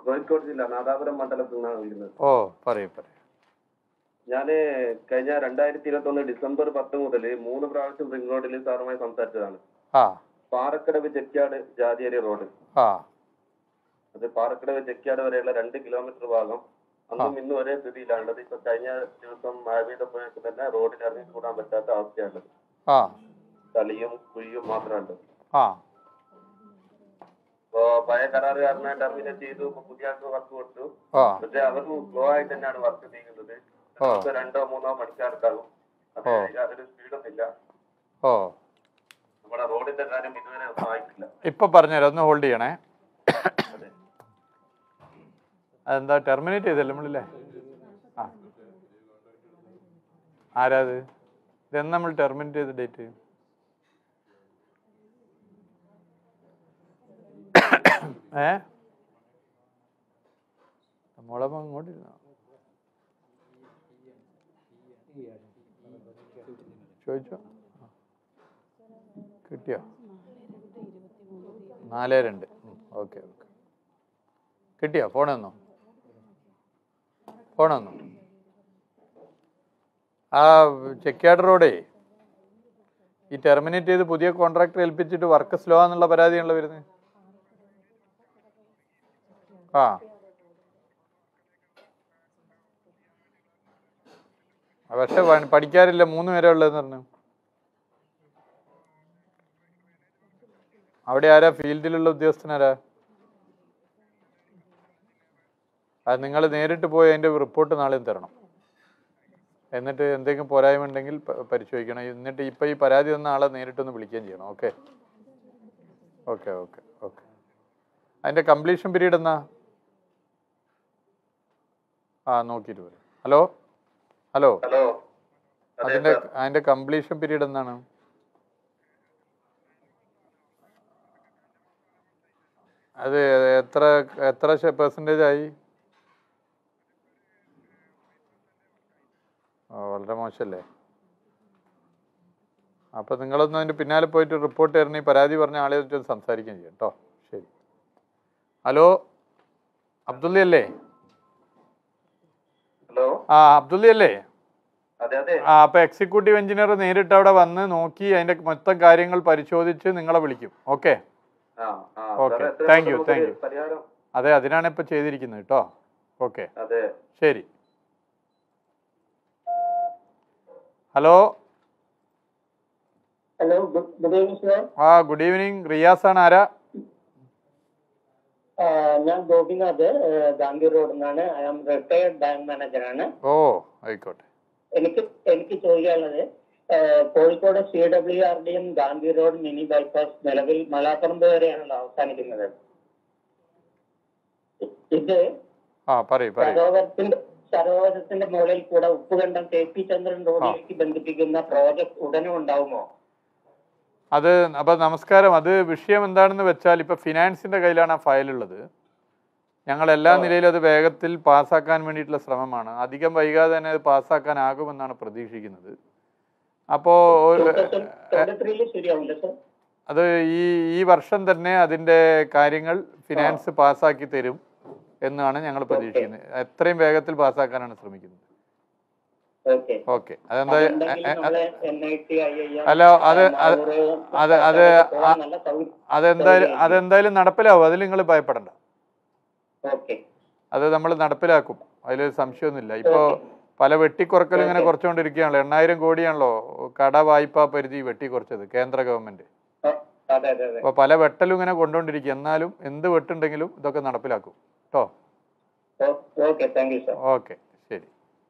കോഴിക്കോട് ജില്ല നാദാപുരം മണ്ഡലത്തിൽ നിന്നാണ് വരുന്നത് ഓ പറയൂ പറയൂ ഞാന് കഴിഞ്ഞ രണ്ടായിരത്തി ഇരുപത്തി ഒന്ന് ഡിസംബർ പത്ത് മുതൽ മൂന്ന് പ്രാവശ്യം റിംഗ് റോഡിൽ സാറുമായി സംസാരിച്ചതാണ് ആ പാറക്കടവ് ചെക്കാട് ജാതിയേരി റോഡ് ആ അത് പാറക്കടവ് ചെക്കാട് വരെയുള്ള രണ്ട് കിലോമീറ്റർ ഭാഗം അന്നും ഇന്നും ഒരേ സ്ഥിതിയിലാണുള്ളത് ഇപ്പൊ കഴിഞ്ഞ ദിവസം മഴ പെയ്തപ്പോഴേക്ക് തന്നെ റോഡിൽ ഇറങ്ങി കൂടാൻ പറ്റാത്ത അവസ്ഥയാണുള്ളത് ആ ചളിയും കുഴിയും മാത്രമുണ്ട് ആ ഇപ്പൊ പഴയ കരാറുകാരനെ ടെർമിനേറ്റ് ചെയ്തു ഇപ്പൊ പുതിയ ആൾക്ക് വർക്ക് കൊടുത്തു ആ പക്ഷെ അവർക്ക് സ്ലോ ആയിട്ട് തന്നെയാണ് വർക്ക് നീങ്ങുന്നത് ഓ. ഇപ്പൊ രണ്ടോ മൂന്നോ മണിക്കാർക്കാകും അത് ഓ. യാതൊരു സ്പീഡൊന്നും ഇല്ല ഓ നമ്മുടെ റോഡിന്റെ കാര്യം ഇതുവരെ ഒന്നും ആയിട്ടില്ല ഇപ്പൊ പറഞ്ഞുതരാം ഒന്ന് ഹോൾഡ് ചെയ്യണേ അതെ അതെന്താ ടെർമിനേറ്റ് ചെയ്തല്ലേ നമ്മളില്ലേ ആ ആരാത് ഇതെന്ന് നമ്മൾ ടെർമിനേറ്റ് ചെയ്ത ഡേറ്റ് ഏ നമ്മളപ്പം അങ്ങോട്ടിരുന്നോ ചോദിച്ചോ ആ. കിട്ടിയോ നാല് രണ്ട് ഓക്കെ ഓക്കെ കിട്ടിയോ ഫോൺ തന്നോ ഫോൺ തന്നോ ആ ചെക്കാട് റോഡേ ഈ ടെർമിനേറ്റ് ചെയ്ത് പുതിയ കോൺട്രാക്ടർ ഏൽപ്പിച്ചിട്ട് വർക്ക് സ്ലോ ആണെന്നുള്ള പരാതിയാണല്ലോ വരുന്നത് ആ ആ, പക്ഷെ പ- പഠിക്കാറില്ല മൂന്ന് പേരെ ഉള്ളതെന്ന് പറഞ്ഞു അവിടെ ആരാ ഫീൽഡിലുള്ള ഉദ്യോഗസ്ഥനാരാ അത് നിങ്ങൾ നേരിട്ട് പോയി അതിൻ്റെ റിപ്പോർട്ട് നാളെയും തരണം എന്നിട്ട് എന്തെങ്കിലും പോരായ്മ ഉണ്ടെങ്കിൽ പ- പരിശോധിക്കണം എന്നിട്ട് ഇപ്പം ഈ പരാതി തന്ന ആളെ നേരിട്ടൊന്ന് വിളിക്കുകയും ചെയ്യണം ഓക്കെ ഓക്കെ ഓക്കെ ഓക്കെ അതിൻ്റെ കംപ്ലീഷൻ പീരീഡ് എന്നാ ആ നോക്കിയിട്ട് വരും ഹലോ ഹലോ ഹലോ അതെ അതിൻ്റെ സർ അതിൻ്റെ കംപ്ലീഷൻ പീരീഡ് എന്നാണ് അത് എത്ര എത്ര പെർസെൻറ്റേജ് ആയി ഓ വളരെ മോശമല്ലേ അപ്പം നിങ്ങളൊന്ന് അതിൻ്റെ പിന്നാലെ പോയിട്ട് റിപ്പോർട്ട് തരണേ ഈ പരാതി പറഞ്ഞ ആളെ വെച്ച് ഒന്ന് സംസാരിക്കുകയും ചെയ്യാം കേട്ടോ ശരി ഹലോ അബ്ദുള്ള അല്ലേ ഹലോ ആ അബ്ദുള്ള അല്ലേ അതെ അതെ ആ അപ്പൊ എക്സിക്യൂട്ടീവ് എഞ്ചിനീയർ നേരിട്ട് അവിടെ വന്ന് നോക്കി അതിന്റെ മൊത്തം കാര്യങ്ങൾ പരിശോധിച്ച് നിങ്ങളെ വിളിക്കും ഓക്കെ ആ ആ Okay. സാറേ, എത്രയും Thank you, പെട്ടെന്ന് thank ഒരു you. പരിഹാരം അതെ അതിനാണ് ഇപ്പൊ ചെയ്തിരിക്കുന്നത് കേട്ടോ ഓക്കെ അതെ ശരി hello hello good good evening sir ആ ഗുഡ് ഈവനിങ് റിയാസ് ആണ് ആരാ ഞാൻ ഗോപിനാഥ് ഗാന്ധി റോഡിൽ നിന്നാണ് ഐ ആം റിട്ടയർഡ് ബാങ്ക് മാനേജറാണ് ഓ ആയിക്കോട്ടെ എനിക്ക് എനിക്ക് ചോദിക്കാനുള്ളത് ആ, കോഴിക്കോട് സി ഡബ്ല്യു ആർ ഡിയും ഗാന്ധി റോഡ് മിനി ബൈപ്പാസ് നിലവിൽ മലാപ്പറമ്പ് വരെയാണല്ലോ അവസാനിക്കുന്നത് ഇത് ആ പറയൂ പറയൂ സരോവരത്തിന്റെ സരോവരത്തിന്റെ മുകളിൽ കൂടെ ഉപ്പുകണ്ടം കെ പി ചന്ദ്രൻ റോഡിലേക്ക് ബന്ധിപ്പിക്കുന്ന പ്രോജക്ട് ഉടനെ ഉണ്ടാവുമോ അത് അപ്പൊ നമസ്കാരം അത് വിഷയം എന്താണെന്ന് വെച്ചാൽ ഇപ്പൊ ഫിനാൻസിന്റെ കയ്യിലാണ് ആ ഫയൽ ഉള്ളത് ഞങ്ങൾ എല്ലാ നിലയിലും അത് വേഗത്തിൽ പാസ്സാക്കാൻ വേണ്ടിയിട്ടുള്ള ശ്രമമാണ് അധികം വൈകാതെ തന്നെ അത് പാസ്സാക്കാനാകുമെന്നാണ് പ്രതീക്ഷിക്കുന്നത് അപ്പോൾ ട്വന്റി ത്രീയിൽ ശരിയാവില്ല സർ അത് ഈ ഈ വർഷം തന്നെ അതിൻ്റെ കാര്യങ്ങൾ ഫിനാൻസ് പാസ്സാക്കി തരും എന്നാണ് ഞങ്ങൾ പ്രതീക്ഷിക്കുന്നത് എത്രയും വേഗത്തിൽ പാസ്സാക്കാനാണ് ശ്രമിക്കുന്നത് ഓക്കെ ഓക്കെ അതെന്താ അതുണ്ടെങ്കിൽ നമ്മള് NIT, IIM, അല്ല, അത് അത് മാവൂര്, അത് അത് പോകാൻ ആ- നല്ല സൗകര്യം. അതെന്തായാലും അതെന്തായാലും നടപ്പിലാവും അതിൽ നിങ്ങൾ ഭയപ്പെടണ്ട ഓക്കെ അത് നമ്മൾ നടപ്പിലാക്കും അതിൽ സംശയമൊന്നുമില്ല ഇപ്പോൾ പല വെട്ടിക്കുറക്കലും ഇങ്ങനെ കുറച്ചുകൊണ്ടിരിക്കുകയാണല്ലോ എണ്ണായിരം കോടിയാണല്ലോ കട വായ്പാ പരിധി വെട്ടിക്കുറച്ചത് കേന്ദ്ര ഗവൺമെന്റ് ആ, അതെ അതെ അതെ അപ്പോൾ പല വെട്ടലും ഇങ്ങനെ കൊണ്ടുകൊണ്ടിരിക്കുക എന്നാലും എന്ത് വെട്ടുണ്ടെങ്കിലും ഇതൊക്കെ നടപ്പിലാക്കും കേട്ടോ okay thank you sir okay ശരി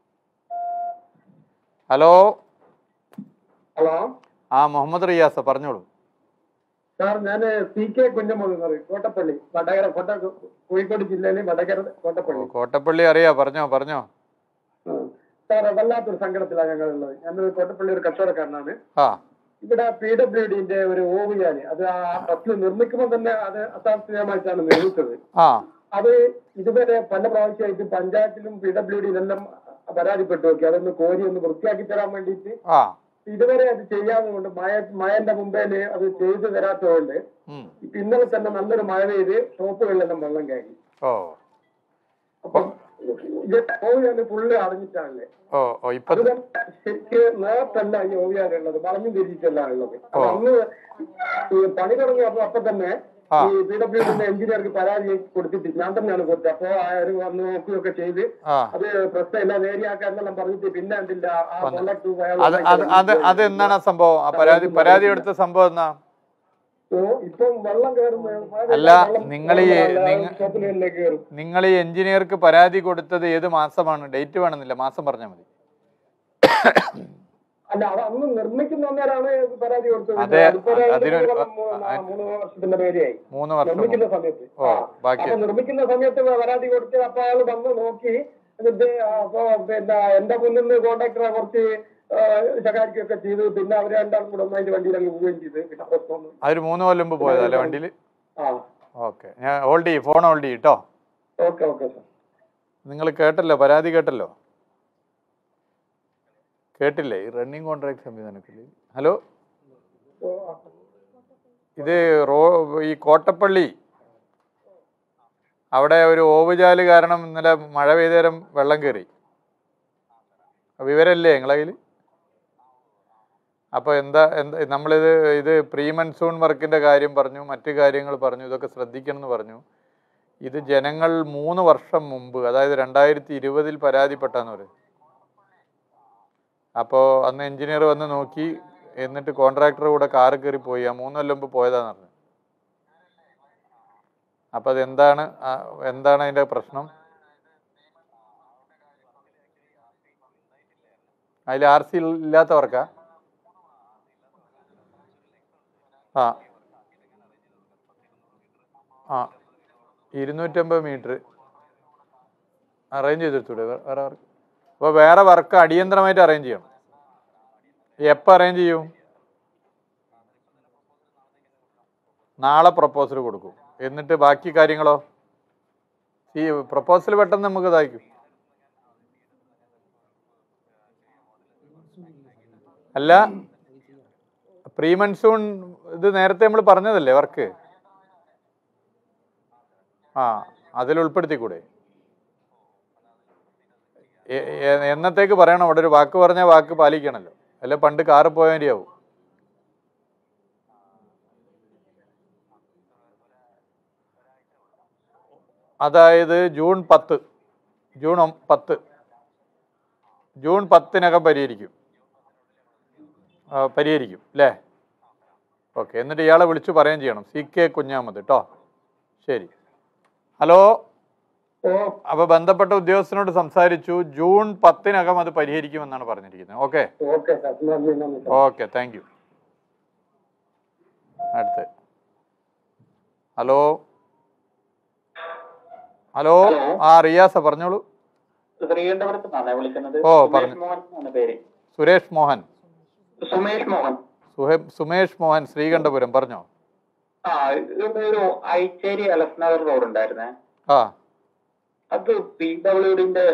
ഹലോ ഹലോ ആ മുഹമ്മദ് റിയാസ പറഞ്ഞോളൂ സാർ ഞാൻ സി കെ കുഞ്ഞമ്മ എന്ന് പറയും കോട്ടപ്പള്ളി വടകര കോട്ട കോഴിക്കോട് ജില്ലയിലെ വടകര ഓ, കോട്ടപ്പള്ളി കോട്ടപ്പള്ളി അറിയാ പറഞ്ഞോ പറഞ്ഞോ ആ. സാർ വല്ലാത്തൊരു സങ്കടത്തിലാണ് ഞങ്ങളുള്ളത് ഞാനൊരു കോട്ടപ്പള്ളി ഒരു കച്ചവടക്കാരനാണ് ആ ഇവിടെ പി ഡബ്ല്യു ഡിന്റെ ഒരു ഓവിയാന് അത് ആ ബസ്സിൽ നിർമ്മിക്കുമ്പോൾ തന്നെ അത് അസാസ്ത്രീയമായിട്ടാണ് നിർമ്മിച്ചത് ആ അത് ഇതുവരെ പല പ്രാവശ്യമായിട്ട് പഞ്ചായത്തിലും പി ഡബ്ല്യു ഡിയിലെല്ലാം പരാതിപ്പെട്ടു നോക്കി അതൊന്ന് കോരി ഒന്ന് വൃത്തിയാക്കി തരാൻ വേണ്ടിയിട്ട് ആ ഇതുവരെ അത് ചെയ്യാതെ കൊണ്ട് മഴ മഴന്റെ മുമ്പേല് അത് ചെയ്തു തരാത്തതുകൊണ്ട് ഉം. ഇപ്പൊ ഇന്നലെ തന്നെ നല്ലൊരു മഴ പെയ്ത് ഷോപ്പുകളിലെല്ലാം വെള്ളം കയറി ഓ അപ്പൊ ഇത് ഓവിയാണ് ഫുള്ള് അടഞ്ഞിട്ടാണ് ഓ ഓ ഇപ്പൊ അത് ശരിക്ക് നേരത്തല്ല ഈ ഓവിയാറുള്ളത് പറഞ്ഞു തിരിച്ചല്ല ഉള്ളത് അപ്പൊ ഓ. അന്ന് ഈ പണി തുടങ്ങിയപ്പോ അപ്പൊ തന്നെ ആ. ഈ പി ഡബ്ല്യു എഞ്ചിനീയർക്ക് പരാതി കൊടുത്തിട്ട് ഞാൻ തന്നെയാണ് കൊടുത്തത് അപ്പൊ ആര് വന്ന് നോക്കുകയൊക്കെ ചെയ്ത് ആ അത് പ്രശ്നമില്ല നേരിയാക്കാന്നെല്ലാം പറഞ്ഞിട്ട് പിന്നെ എന്തില്ല ആ വന്നു. കോണ്ടാക്ട് അത് അത് അത് അത് എന്താണ് ആ സംഭവം ആ പരാതി പരാതി എടുത്ത സംഭവം എന്നാ ഇപ്പം വെള്ളം കയറുന്ന അല്ല, നിങ്ങൾ ഈ- നിങ്ങ- ഷോപ്പിലെ കയറും നിങ്ങൾ ഈ എഞ്ചിനീയർക്ക് പരാതി കൊടുത്തത് ഏത് മാസമാണ് ഡേറ്റ് വേണമെന്നില്ല മാസം പറഞ്ഞാൽ മതി അല്ല അത് അന്ന് നിർമ്മിക്കുന്ന അന്നേരമാണ് പരാതി കൊടുത്തത് അതെ, അതിപ്പോ ഒരു അതിനൊരു- മൂന്ന് മൂന്ന് ആ, മൂന്ന് വർഷത്തിന്റെ പേരെയായി മൂന്ന് വർഷം നിർമ്മിക്കുന്ന മുമ്പ്. സമയത്ത് ഓ ആ. ബാക്കി അപ്പൊ നിർമ്മിക്കുന്ന സമയത്ത് പരാതി കൊടുത്ത് അപ്പൊ അയാൾ വന്ന് നോക്കി എന്നിട്ട് അപ്പൊ പിന്നെ എന്റെ മുന്നിൽ നിന്ന് കോൺട്രാക്ടറെ കുറച്ച് ശകാരിക്കൊക്കെ ചെയ്തു പിന്നെ അവർ രണ്ടാളും കൂടെ ഒന്നായിട്ട് വണ്ടിയിൽ അങ്ങ് പോവുകയും ചെയ്തു പിന്നെ പ്രശ്നമൊന്നും അതൊരു മൂന്ന് കൊല്ലം മുമ്പ് പോയതല്ലേ വണ്ടിയിൽ ആ ഓക്കെ ഞാൻ ഹോൾഡ് ചെയ്യും ഫോൺ ഹോൾഡ് ചെയ്യും കേട്ടോ ഓക്കെ ഓക്കെ സാർ നിങ്ങൾ കേട്ടല്ലോ പരാതി കേട്ടല്ലോ കേട്ടില്ലേ ഈ റണ്ണിങ് കോൺട്രാക്ട് സംവിധാനത്തിൽ ഹലോ ഓ, ഇത് റോ ഈ കോട്ടപ്പള്ളി അവിടെ ഒരു ഓവുചാല് കാരണം ഇന്നലെ മഴ പെയ്തേരം വെള്ളം കയറി വിവരല്ലേ നിങ്ങളെ കയ്യിൽ അപ്പോൾ എന്താ എന്താ നമ്മളിത് ഇത് പ്രീ മൺസൂൺ വർക്കിൻ്റെ കാര്യം പറഞ്ഞു മറ്റു കാര്യങ്ങൾ പറഞ്ഞു ഇതൊക്കെ ശ്രദ്ധിക്കണം എന്ന് പറഞ്ഞു ഇത് ജനങ്ങൾ മൂന്ന് വർഷം മുമ്പ് അതായത് രണ്ടായിരത്തി ഇരുപതിൽ പരാതിപ്പെട്ടാന്ന് പറയും അപ്പോൾ അന്ന് എഞ്ചിനീയർ വന്ന് നോക്കി എന്നിട്ട് കോൺട്രാക്ടർ കൂടെ കാറ് കയറി പോയി ആ മൂന്ന് കൊല്ലം മുമ്പ് പോയതാന്ന് പറഞ്ഞു അപ്പം അത് എന്താണ് ആ, എന്താണ് അതിൻ്റെ പ്രശ്നം അതിൽ ആർ സി ഇല്ലാത്തവർക്കാ ആ ആ ഇരുന്നൂറ്റമ്പത് മീറ്റർ അറേഞ്ച് ചെയ്തെടുത്തൂടെ വേ- വേറെ വർക്ക് അപ്പോൾ വേറെ വർക്ക് അടിയന്തരമായിട്ട് അറേഞ്ച് ചെയ്യണം എപ്പോൾ അറേഞ്ച് ചെയ്യും നാളെ പ്രപ്പോസൽ കൊടുക്കും എന്നിട്ട് ബാക്കി കാര്യങ്ങളോ ഈ പ്രപ്പോസൽ പെട്ടെന്ന് നമുക്ക് ഇതായിരിക്കും അല്ല പ്രീ മൺസൂൺ ഇത് നേരത്തെ നമ്മൾ പറഞ്ഞതല്ലേ വർക്ക് ആ അതിൽ ഉൾപ്പെടുത്തിക്കൂടെ എ- എ- എന്നത്തേക്ക് പറയണം അവിടെ ഒരു വാക്ക് പറഞ്ഞാൽ വാക്ക് പാലിക്കണമല്ലോ അല്ലെ പണ്ട് കാറ് പോയാൽ മതിയാവും അതായത് ജൂൺ പത്ത് ജൂൺ ഒം- പത്ത് ജൂൺ പത്തിനകം പരിഹരിക്കും ആ, പരിഹരിക്കും അല്ലേ ഓക്കെ എന്നിട്ട് ഇയാളെ വിളിച്ച് പറയുകയും ചെയ്യണം സി കെ കുഞ്ഞാമത് കേട്ടോ ശരി ഹലോ ഓ അപ്പോൾ ബന്ധപ്പെട്ട ഉദ്യോഗസ്ഥനോട് സംസാരിച്ചു ജൂൺ പത്തിനകം അത് പരിഹരിക്കുമെന്നാണ് പറഞ്ഞിരിക്കുന്നത് ഓക്കെ ഓക്കെ സാർ നന്ദി നന്ദി സാർ ഓക്കെ താങ്ക് യു അടുത്ത് ഹലോ ഹലോ ആ റിയാസ പറഞ്ഞോളൂ ശ്രീകണ്ഠപുരത്ത് നിന്നാണ് വിളിക്കുന്നത് ഓ, സുമേഷ് പറഞ്ഞു. മോഹൻ എന്നാണ് പേര് സുരേഷ് മോഹൻ സുമേഷ് മോഹൻ സുഹേ സുമേഷ് മോഹൻ ശ്രീകണ്ഠപുരം പറഞ്ഞോ ആ ഇത് ഒരു ഐച്ചേരി അലസ്നഗർ റോഡ് ഉണ്ടായിരുന്നേ ആ അത് പി ഡബ്ല്യുഡിന്റെ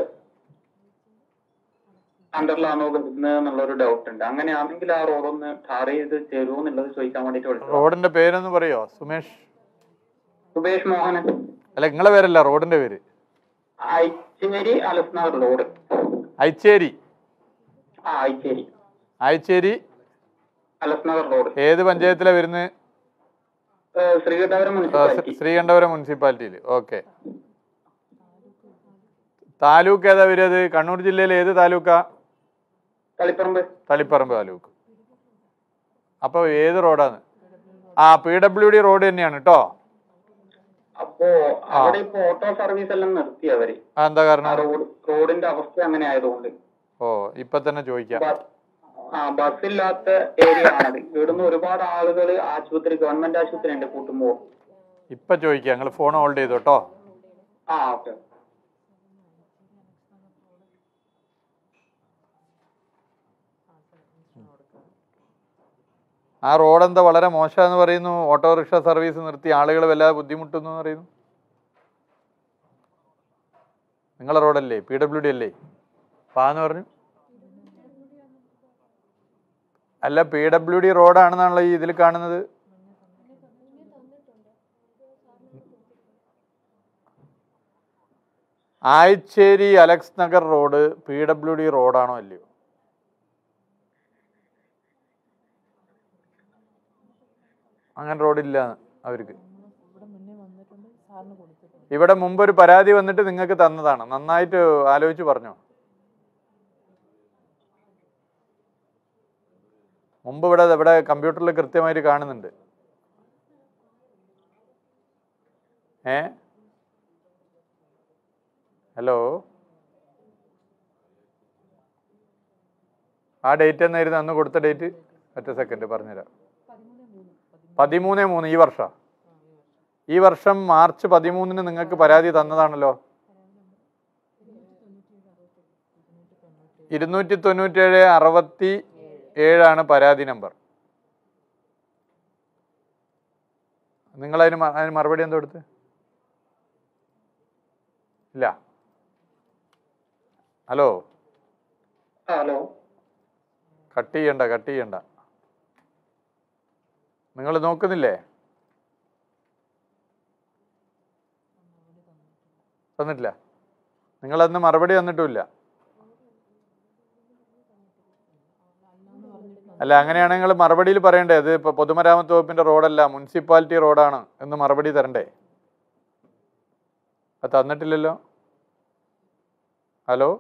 അണ്ടറിലാണോ വരുന്നത് എന്നുള്ളൊരു ഡൗട്ട് ഉണ്ട് അങ്ങനെയാണെങ്കിൽ ആ റോഡ് ഒന്ന് ടാർ ചെയ്ത് തരുമോ എന്നുള്ളത് ചോദിക്കാൻ വേണ്ടിട്ട് വിളിച്ചത് റോഡിന്റെ പേരൊന്ന് പറയോ സുമേഷ് സുബേഷ് മോഹനൻ അല്ല നിങ്ങളെ പേരല്ല റോഡിന്റെ പേര് ഐച്ചേരി അലസ്നഗർ റോഡ് ഐച്ചേരി ആ ഐച്ചേരി ഐച്ചേരി അലസ്നഗർ റോഡ് ഏത് പഞ്ചായത്തിലാണ് വരുന്നത് ഏഹ് ശ്രീകണ്ഠപുരം മുനിസിപ്പാലിറ്റി ശ്രീകണ്ഠപുരം മുനിസിപ്പാലിറ്റിയിൽ ഓക്കെ താലൂക്ക് ഏതാ വരുന്നത് കണ്ണൂർ ജില്ലയിലെ ഏത് താലൂക്കാ കളിപ്പറമ്പ് തളിപ്പറമ്പ് താലൂക്ക് അപ്പോൾ ഏത് റോഡാണ് ആ പി ഡബ്ല്യു ഡി റോഡ് തന്നെയാണ് കേട്ടോ അപ്പോ അവിടെ ഇപ്പൊ ഓട്ടോ സർവീസ് എല്ലാം നിർത്തി അവര് ആ എന്താ ആ കാരണം റോഡ് റോഡിന്റെ അവസ്ഥ അങ്ങനെ ആയതുകൊണ്ട് ഓ ഇപ്പൊ തന്നെ ചോദിക്കാം ബസ് ആ ബസ്സില്ലാത്ത ഏരിയ ആണത് ഇവിടുന്ന് ഒരുപാട് ആളുകൾ ആശുപത്രി ഗവൺമെന്റ് ആശുപത്രി ഉണ്ട് കൂട്ടുമ്പോ ഇപ്പൊ ചോദിക്കാം നിങ്ങൾ ഫോൺ ഹോൾഡ് ചെയ്തു കേട്ടോ ആ ഓക്കെ ആ റോഡ് എന്താ വളരെ മോശമെന്ന് പറയുന്നു ഓട്ടോറിക്ഷ സർവീസ് നിർത്തി ആളുകൾ വല്ലാതെ ബുദ്ധിമുട്ടുന്നു എന്ന് പറയുന്നു നിങ്ങളെ റോഡല്ലേ പി ഡബ്ല്യു ഡി അല്ലേ പാന്ന് പറഞ്ഞു അല്ല പി ഡബ്ല്യു ഡി റോഡാണെന്നാണല്ലോ ഈ ഇതിൽ കാണുന്നത് ആയിച്ചേരി Alex Nagar road P W D റോഡാണോ അല്ലയോ അങ്ങനെ റോഡില്ല അവർക്ക് ഇവിടെ മുമ്പ് ഒരു പരാതി വന്നിട്ട് നിങ്ങൾക്ക് തന്നതാണ് നന്നായിട്ട് ആലോചിച്ച് പറഞ്ഞോ മുമ്പ് ഇവിടെ ഇവിടെ കമ്പ്യൂട്ടറിൽ കൃത്യമായിട്ട് കാണുന്നുണ്ട് ഏ ഹലോ ആ ഡേറ്റ് എന്നായിരുന്നു അന്ന് കൊടുത്ത ഡേറ്റ് ഒറ്റ സെക്കൻഡ് പറഞ്ഞുതരാം പതിമൂന്ന് മൂന്ന് ഈ വർഷം ഈ വർഷം മാർച്ച് പതിമൂന്നിന് നിങ്ങൾക്ക് പരാതി തന്നതാണല്ലോ ഇരുന്നൂറ്റി തൊണ്ണൂറ്റേഴ് അറുപത്തി ഏഴാണ് പരാതി നമ്പർ നിങ്ങൾ അതിന് മ- അതിന് മറുപടി എന്തോ എടുത്ത് ഇല്ല ഹലോ ഹലോ കട്ട് ചെയ്യണ്ട കട്ട് ചെയ്യണ്ട നിങ്ങൾ നോക്കുന്നില്ലേ തന്നിട്ടില്ല നിങ്ങളന്ന് മറുപടി തന്നിട്ടുമില്ല അല്ല അങ്ങനെയാണെങ്കിൽ നിങ്ങൾ മറുപടിയിൽ പറയണ്ടേ ഇത് ഇപ്പൊ പൊതുമരാമത്ത് വകുപ്പിന്റെ റോഡല്ല മുനിസിപ്പാലിറ്റി റോഡാണ് എന്ന് മറുപടി തരണ്ടേ അത് തന്നിട്ടില്ലല്ലോ ഹലോ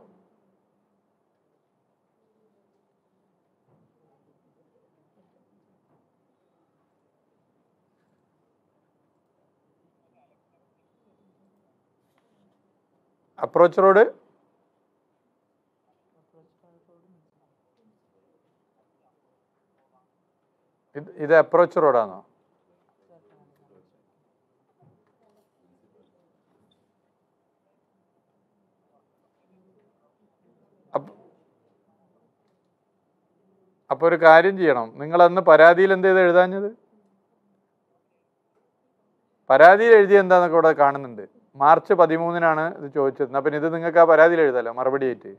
അപ്രോച്ച് റോഡ് ഇത് ഇത് അപ്രോച്ച് റോഡാണോ അപ്പ- അപ്പൊ ഒരു കാര്യം ചെയ്യണം നിങ്ങൾ അന്ന് പരാതിയിൽ എന്ത് ചെയ്ത് എഴുതാഞ്ഞത് പരാതിയിൽ എഴുതിയ എന്താന്നൊക്കെ ഇവിടെ കാണുന്നുണ്ട് മാർച്ച് പതിമൂന്നിനാണ് ഇത് ചോദിച്ചത് എന്നാ പിന്നെ ഇത് നിങ്ങൾക്ക് ആ പരാതിയിൽ എഴുതാലോ മറുപടി ആയിട്ട്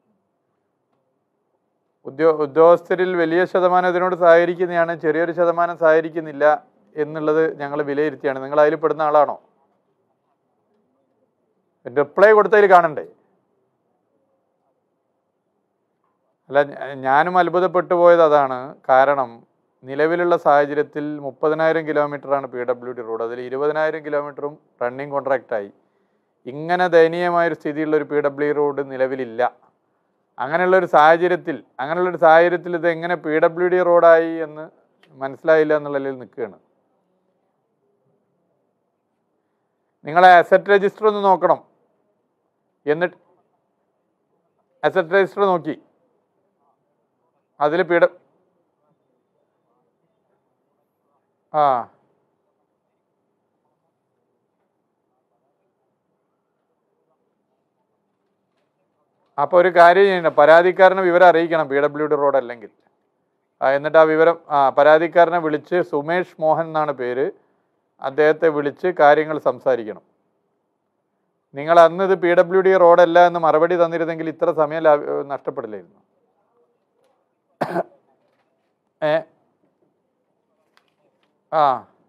ഉദ്യോ ഉദ്യോഗസ്ഥരിൽ വലിയ ശതമാനം ഇതിനോട് സഹകരിക്കുന്നതാണ് ചെറിയൊരു ശതമാനം സഹകരിക്കുന്നില്ല എന്നുള്ളത് ഞങ്ങൾ വിലയിരുത്തിയാണ് നിങ്ങൾ അതിൽ പെടുന്ന ആളാണോ റിപ്ലൈ കൊടുത്തതിൽ കാണണ്ടേ അല്ല ഞ- ഞാനും അത്ഭുതപ്പെട്ടു പോയത് അതാണ് കാരണം നിലവിലുള്ള സാഹചര്യത്തിൽ മുപ്പതിനായിരം കിലോമീറ്ററാണ് പി ഡബ്ല്യു ഡി റോഡ് അതിൽ ഇരുപതിനായിരം കിലോമീറ്ററും റണ്ണിങ് കോൺട്രാക്റ്റായി ഇങ്ങനെ ദയനീയമായ ഒരു സ്ഥിതിയുള്ള ഒരു പി ഡബ്ല്യു റോഡ് നിലവിലില്ല അങ്ങനെയുള്ള ഒരു സാഹചര്യത്തിൽ അങ്ങനെയുള്ള ഒരു സാഹചര്യത്തിൽ ഇത് എങ്ങനെ പി ഡബ്ല്യു ഡി റോഡായി എന്ന് മനസ്സിലായില്ല എന്നുള്ളതിൽ നിൽക്കുകയാണ് നിങ്ങളെ അസറ്റ് രജിസ്റ്റർ ഒന്ന് നോക്കണം എന്നിട്ട് അസറ്റ് രജിസ്റ്റർ നോക്കി അതിൽ പീഡ ആ അപ്പോൾ ഒരു കാര്യം ചെയ്യണം പരാതിക്കാരനെ വിവരം അറിയിക്കണം പി ഡബ്ല്യു ഡി റോഡ് അല്ലെങ്കിൽ ആ, എന്നിട്ട് ആ വിവരം ആ പരാതിക്കാരനെ വിളിച്ച് സുമേഷ് മോഹൻ എന്നാണ് പേര് അദ്ദേഹത്തെ വിളിച്ച് കാര്യങ്ങൾ സംസാരിക്കണം നിങ്ങൾ അന്ന് ഇത് പി ഡബ്ല്യു ഡി റോഡല്ല എന്ന് മറുപടി തന്നിരുന്നെങ്കിൽ ഇത്ര സമയം ലാഭ- നഷ്ടപ്പെടില്ലായിരുന്നു ഏ ആ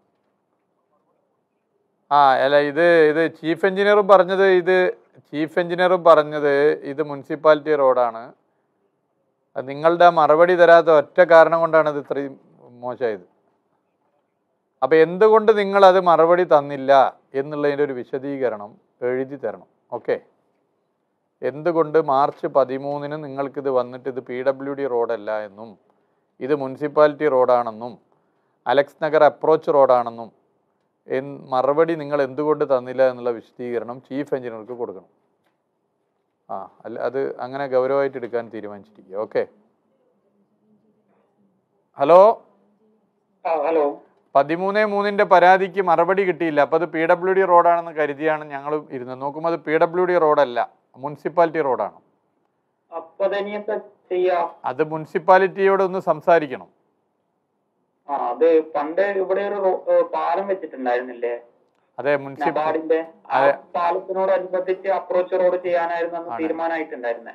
ആ അല്ല ഇത് ഇത് ചീഫ് എഞ്ചിനീയറും പറഞ്ഞത് ഇത് ചീഫ് എഞ്ചിനീയറും പറഞ്ഞത് ഇത് മുനിസിപ്പാലിറ്റി റോഡാണ് അത് നിങ്ങളുടെ ആ മറുപടി തരാത്ത ഒറ്റ കാരണം കൊണ്ടാണ് ഇത് ഇത്രയും മോശമായത് അപ്പൊ എന്തുകൊണ്ട് നിങ്ങൾ അത് മറുപടി തന്നില്ല എന്നുള്ളതിൻ്റെ ഒരു വിശദീകരണം എഴുതി തരണം ഓക്കെ എന്തുകൊണ്ട് മാർച്ച് പതിമൂന്നിന് നിങ്ങൾക്കിത് വന്നിട്ട് ഇത് പി ഡബ്ല്യു ഡി റോഡല്ല എന്നും ഇത് മുനിസിപ്പാലിറ്റി റോഡാണെന്നും അലക്സ് നഗർ അപ്രോച്ച് റോഡാണെന്നും എൻ മറുപടി നിങ്ങൾ എന്തുകൊണ്ട് തന്നില്ല എന്നുള്ള വിശദീകരണം ചീഫ് എഞ്ചിനീയർക്ക് കൊടുക്കണം ആ അല്ല അത് അങ്ങനെ ഗൗരവമായിട്ട് എടുക്കാൻ തീരുമാനിച്ചിരിക്കുക ഓക്കെ ഹലോ ആ ഹലോ പതിമൂന്ന് മൂന്നിന്റെ പരാതിക്ക് മറുപടി കിട്ടിയില്ല അപ്പോൾ അത് പി ഡബ്ല്യു ഡി റോഡാണെന്ന് കരുതിയാണ് ഞങ്ങൾ ഇരുന്നത് നോക്കുമ്പോൾ അത് പി ഡബ്ല്യു ഡി റോഡല്ല മുനിസിപ്പാലിറ്റി റോഡാണ് അപ്പൊ അതിനിപ്പോ ചെയ്യാ അത് മുനിസിപ്പാലിറ്റിയോട് ഒന്ന് സംസാരിക്കണം ആ അത് പണ്ട് ഇവിടെ ഒരു റോ- ഏ, പാലം വെച്ചിട്ടുണ്ടായിരുന്നില്ലേ അതെ മുനിസിപ്പ നബാർഡിന്റെ ആ അതെ. പാലത്തിനോടനുബന്ധിച്ച് അപ്രോച്ച് റോഡ് ചെയ്യാനായിരുന്നു അന്ന് തീരുമാനമായിട്ടുണ്ടായിരുന്നെ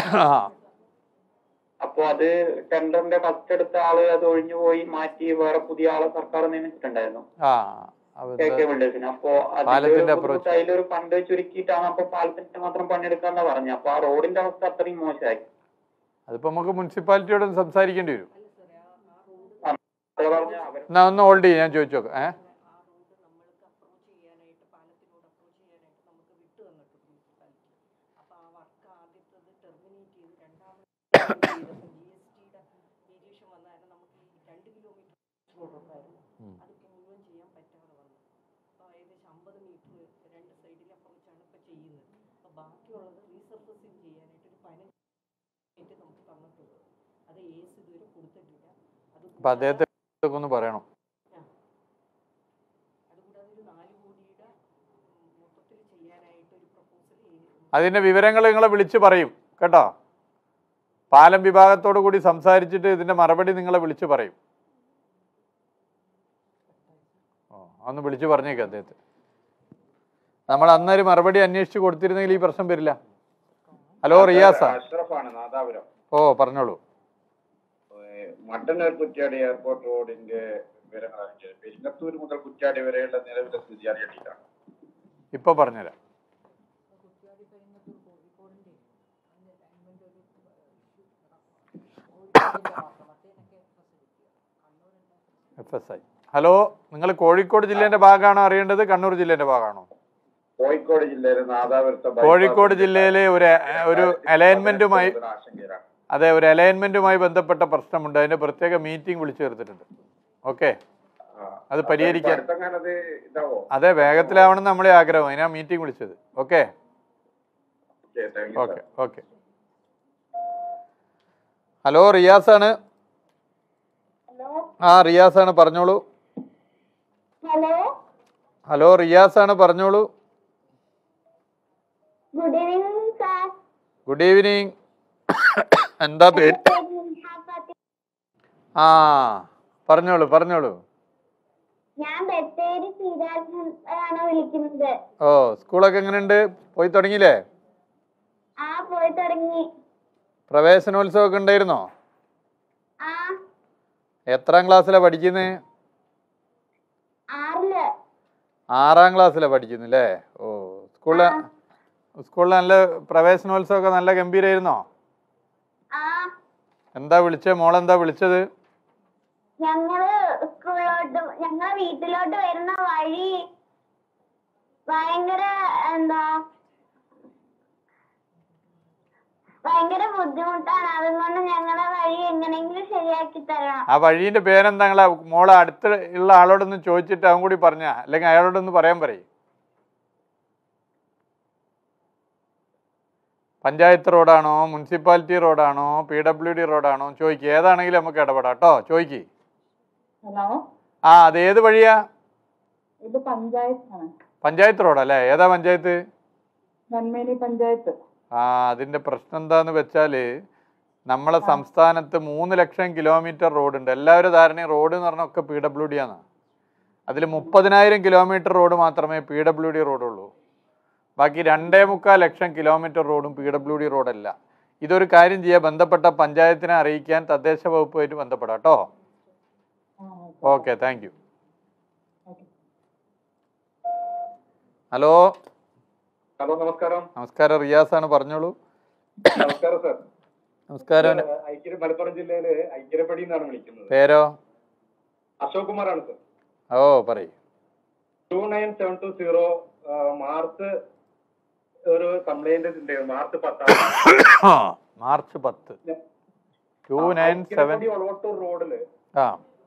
അപ്പൊ അത് ടെൻഡറിന്റെ ഫസ്റ്റ് എടുത്ത ആള് അത് ഒഴിഞ്ഞു പോയി മാറ്റി വേറെ പുതിയ ആളെ സർക്കാർ നിയമിച്ചിട്ടുണ്ടായിരുന്നു ആ അത് കെ കെ ബിൽഡേഴ്സിന് അപ്പോ പാലത്തിന്റെ approach. അതിലൊരു ഫണ്ട് ചുരുക്കിയിട്ടാണ് അപ്പൊ പാലത്തിന്റെ മാത്രം പണിയെടുക്കാന്ന് പറഞ്ഞു അപ്പൊ ആ റോഡിന്റെ അവസ്ഥ അത്രയും മോശമായി അതിപ്പോ നമുക്ക് മുനിസിപ്പാലിറ്റിയോട് ഒന്ന് സംസാരിക്കേണ്ടി വരും അത് പറഞ്ഞ അവർ എന്നാ ഒന്ന് ഹോൾഡ് ചെയ്യും ഞാൻ ചോദിച്ചു നോക്കാം ഏഹ് ഉം. അപ്പൊ അദ്ദേഹത്തെ ഇതൊക്കെ ഒന്ന് പറയണം അതിന്റെ വിവരങ്ങൾ നിങ്ങളെ വിളിച്ച് പറയും കേട്ടോ പാലം വിഭാഗത്തോടു കൂടി സംസാരിച്ചിട്ട് ഇതിന്റെ മറുപടി നിങ്ങളെ വിളിച്ച് പറയും ഓ ഒന്ന് വിളിച്ച് പറഞ്ഞേക്കാം അദ്ദേഹത്തെ നമ്മൾ അന്നൊരു മറുപടി അന്വേഷിച്ച് കൊടുത്തിരുന്നെങ്കിൽ ഈ പ്രശ്നം വരില്ല ഹലോ റിയാസ അഷ്റഫാണ് നാദാപുരം ഓ പറഞ്ഞോളൂ ഏഹ് മട്ടന്നൂർ കുറ്റ്യാടി എയർപോർട്ട് റോഡിന്റെ വിവരങ്ങളാണ് ചോദിച്ചത്. പെരിങ്ങത്തൂർ മുതൽ കുറ്റ്യാടി വരെയുള്ള നിലവിലെ സ്ഥിതി അറിയേണ്ടിയിട്ടാണ് ഇപ്പൊ പറഞ്ഞുതരാം എഫ് എസ് ഐ ഹലോ നിങ്ങൾ കോഴിക്കോട് ജില്ലേന്റെ ഭാഗമാണോ അറിയേണ്ടത് കണ്ണൂർ ജില്ലേന്റെ ഭാഗമാണോ കോഴിക്കോട് ജില്ലയിലെ നാദാപുരത്തെ bypass കോഴിക്കോട് ജില്ലയിലെ ഒരു ഒരു അലൈൻമെന്റുമായി ആശങ്കയിലാണ് അതെ ഒരു അലൈൻമെന്റുമായി ബന്ധപ്പെട്ട പ്രശ്നമുണ്ട് അതിന്റെ പ്രത്യേക മീറ്റിംഗ് വിളിച്ചു ചേർത്തിട്ടുണ്ട് ഓക്കെ ആ. അത് പരിഹരിക്കാൻ അപ്പൊ അടുത്തെങ്ങാനത് ഇതാവോ അതെ വേഗത്തിലാവണം നമ്മളെ ആഗ്രഹം അതിനാ മീറ്റിംഗ് വിളിച്ചത് okay okay thank you okay okay hello റിയാസാണ് ആ റിയാസാണ് പറഞ്ഞോളൂ ഹലോ ഹലോ റിയാസാണ് പറഞ്ഞോളൂ good evening sir good evening എന്താ പേര് ആ പറഞ്ഞോളൂ പറഞ്ഞോളൂ ഞാൻ ബത്തേരി ശ്രീരാജൻ ആണ് വിളിക്കുന്നത് ഓ സ്കൂളൊക്കെ എങ്ങനെയുണ്ട് പോയി തുടങ്ങിയില്ലേ ആ പോയി തുടങ്ങി പ്രവേശനോത്സവമൊക്കെ ഉണ്ടായിരുന്നോ ആ എത്രാം ക്ലാസ്സിലാണ് പഠിക്കുന്നത് ആറില് ആറാം ക്ലാസ്സിലാണ് പഠിക്കുന്നില്ലേ ഓ സ്കൂളിൽ സ്കൂളിൽ നല്ല പ്രവേശനോത്സവമൊക്കെ നല്ല ഗംഭീരമായിരുന്നോ ആ എന്താ വിളിച്ചത് മോളെന്താ വിളിച്ചത് ഞങ്ങള് സ്കൂളിലോട്ട് ഞങ്ങളെ വീട്ടിലോട്ട് വരുന്ന വഴി ഭയങ്കര എന്താ ഭയങ്കര ബുദ്ധിമുട്ടാണ് അതുകൊണ്ട് ഞങ്ങളെ വഴി എങ്ങനെയെങ്കിലും ശരിയാക്കി തരണം ആ വഴീന്റെ പേരെന്താ നിങ്ങളെ മോളെ അടുത്ത് ഉള്ള ആളോടൊന്ന് ചോദിച്ചിട്ട് അവൻ കൂടി പറഞ്ഞാ അല്ലെങ്കിൽ അയാളോടൊന്ന് പറയാൻ പറയും പഞ്ചായത്ത് റോഡാണോ മുനിസിപ്പാലിറ്റി റോഡാണോ പി ഡബ്ല്യു ഡി റോഡാണോ ചോദിക്കുക ഏതാണെങ്കിലും നമുക്ക് ഇടപെടാം കേട്ടോ ചോദിക്ക് ഹലോ ആ അത് ഏത് വഴിയാ ഇത് പഞ്ചായത്താണ് പഞ്ചായത്ത് റോഡല്ലേ ഏതാ പഞ്ചായത്ത് നന്മേനി പഞ്ചായത്ത് ആ അതിന്റെ പ്രശ്നം എന്താന്ന് വെച്ചാല് നമ്മളെ സംസ്ഥാനത്ത് മൂന്ന് ലക്ഷം കിലോമീറ്റർ റോഡുണ്ട് എല്ലാവരും ധാരണയും റോഡ് എന്ന് പറഞ്ഞാൽ ഒക്കെ പി ഡബ്ല്യു ഡി ആണ് അതിൽ മുപ്പതിനായിരം കിലോമീറ്റർ റോഡ് മാത്രമേ പി ഡബ്ല്യു ഡി റോഡുള്ളൂ ബാക്കി രണ്ടേ മുക്കാൽ ലക്ഷം കിലോമീറ്റർ റോഡും പി ഡബ്ല്യു ഡി റോഡല്ല ഇതൊരു കാര്യം ചെയ്യാൻ ബന്ധപ്പെട്ട പഞ്ചായത്തിനെ അറിയിക്കാൻ തദ്ദേശ വകുപ്പുമായിട്ട് ബന്ധപ്പെടാം കേട്ടോ okay thank you hello hello നമസ്കാരം നമസ്കാരം റിയാസാണ് പറഞ്ഞോളൂ നമസ്കാരം സർ നമസ്കാരം ഐക്യ മലപ്പുറം ജില്ലയിലെ ഐക്യരപ്പടി എന്നാണ് വിളിക്കുന്നത് പേരോ അശോക് കുമാറാണ് സർ ഓ പറയൂ two nine seven two zero March ഒരു കംപ്ലൈന്റ് ഉണ്ടായിരുന്നു മാർച്ച് പത്താം മാർച്ച് പത്ത് two nine seven Aikkarappadi Olavattur റോഡില് ആ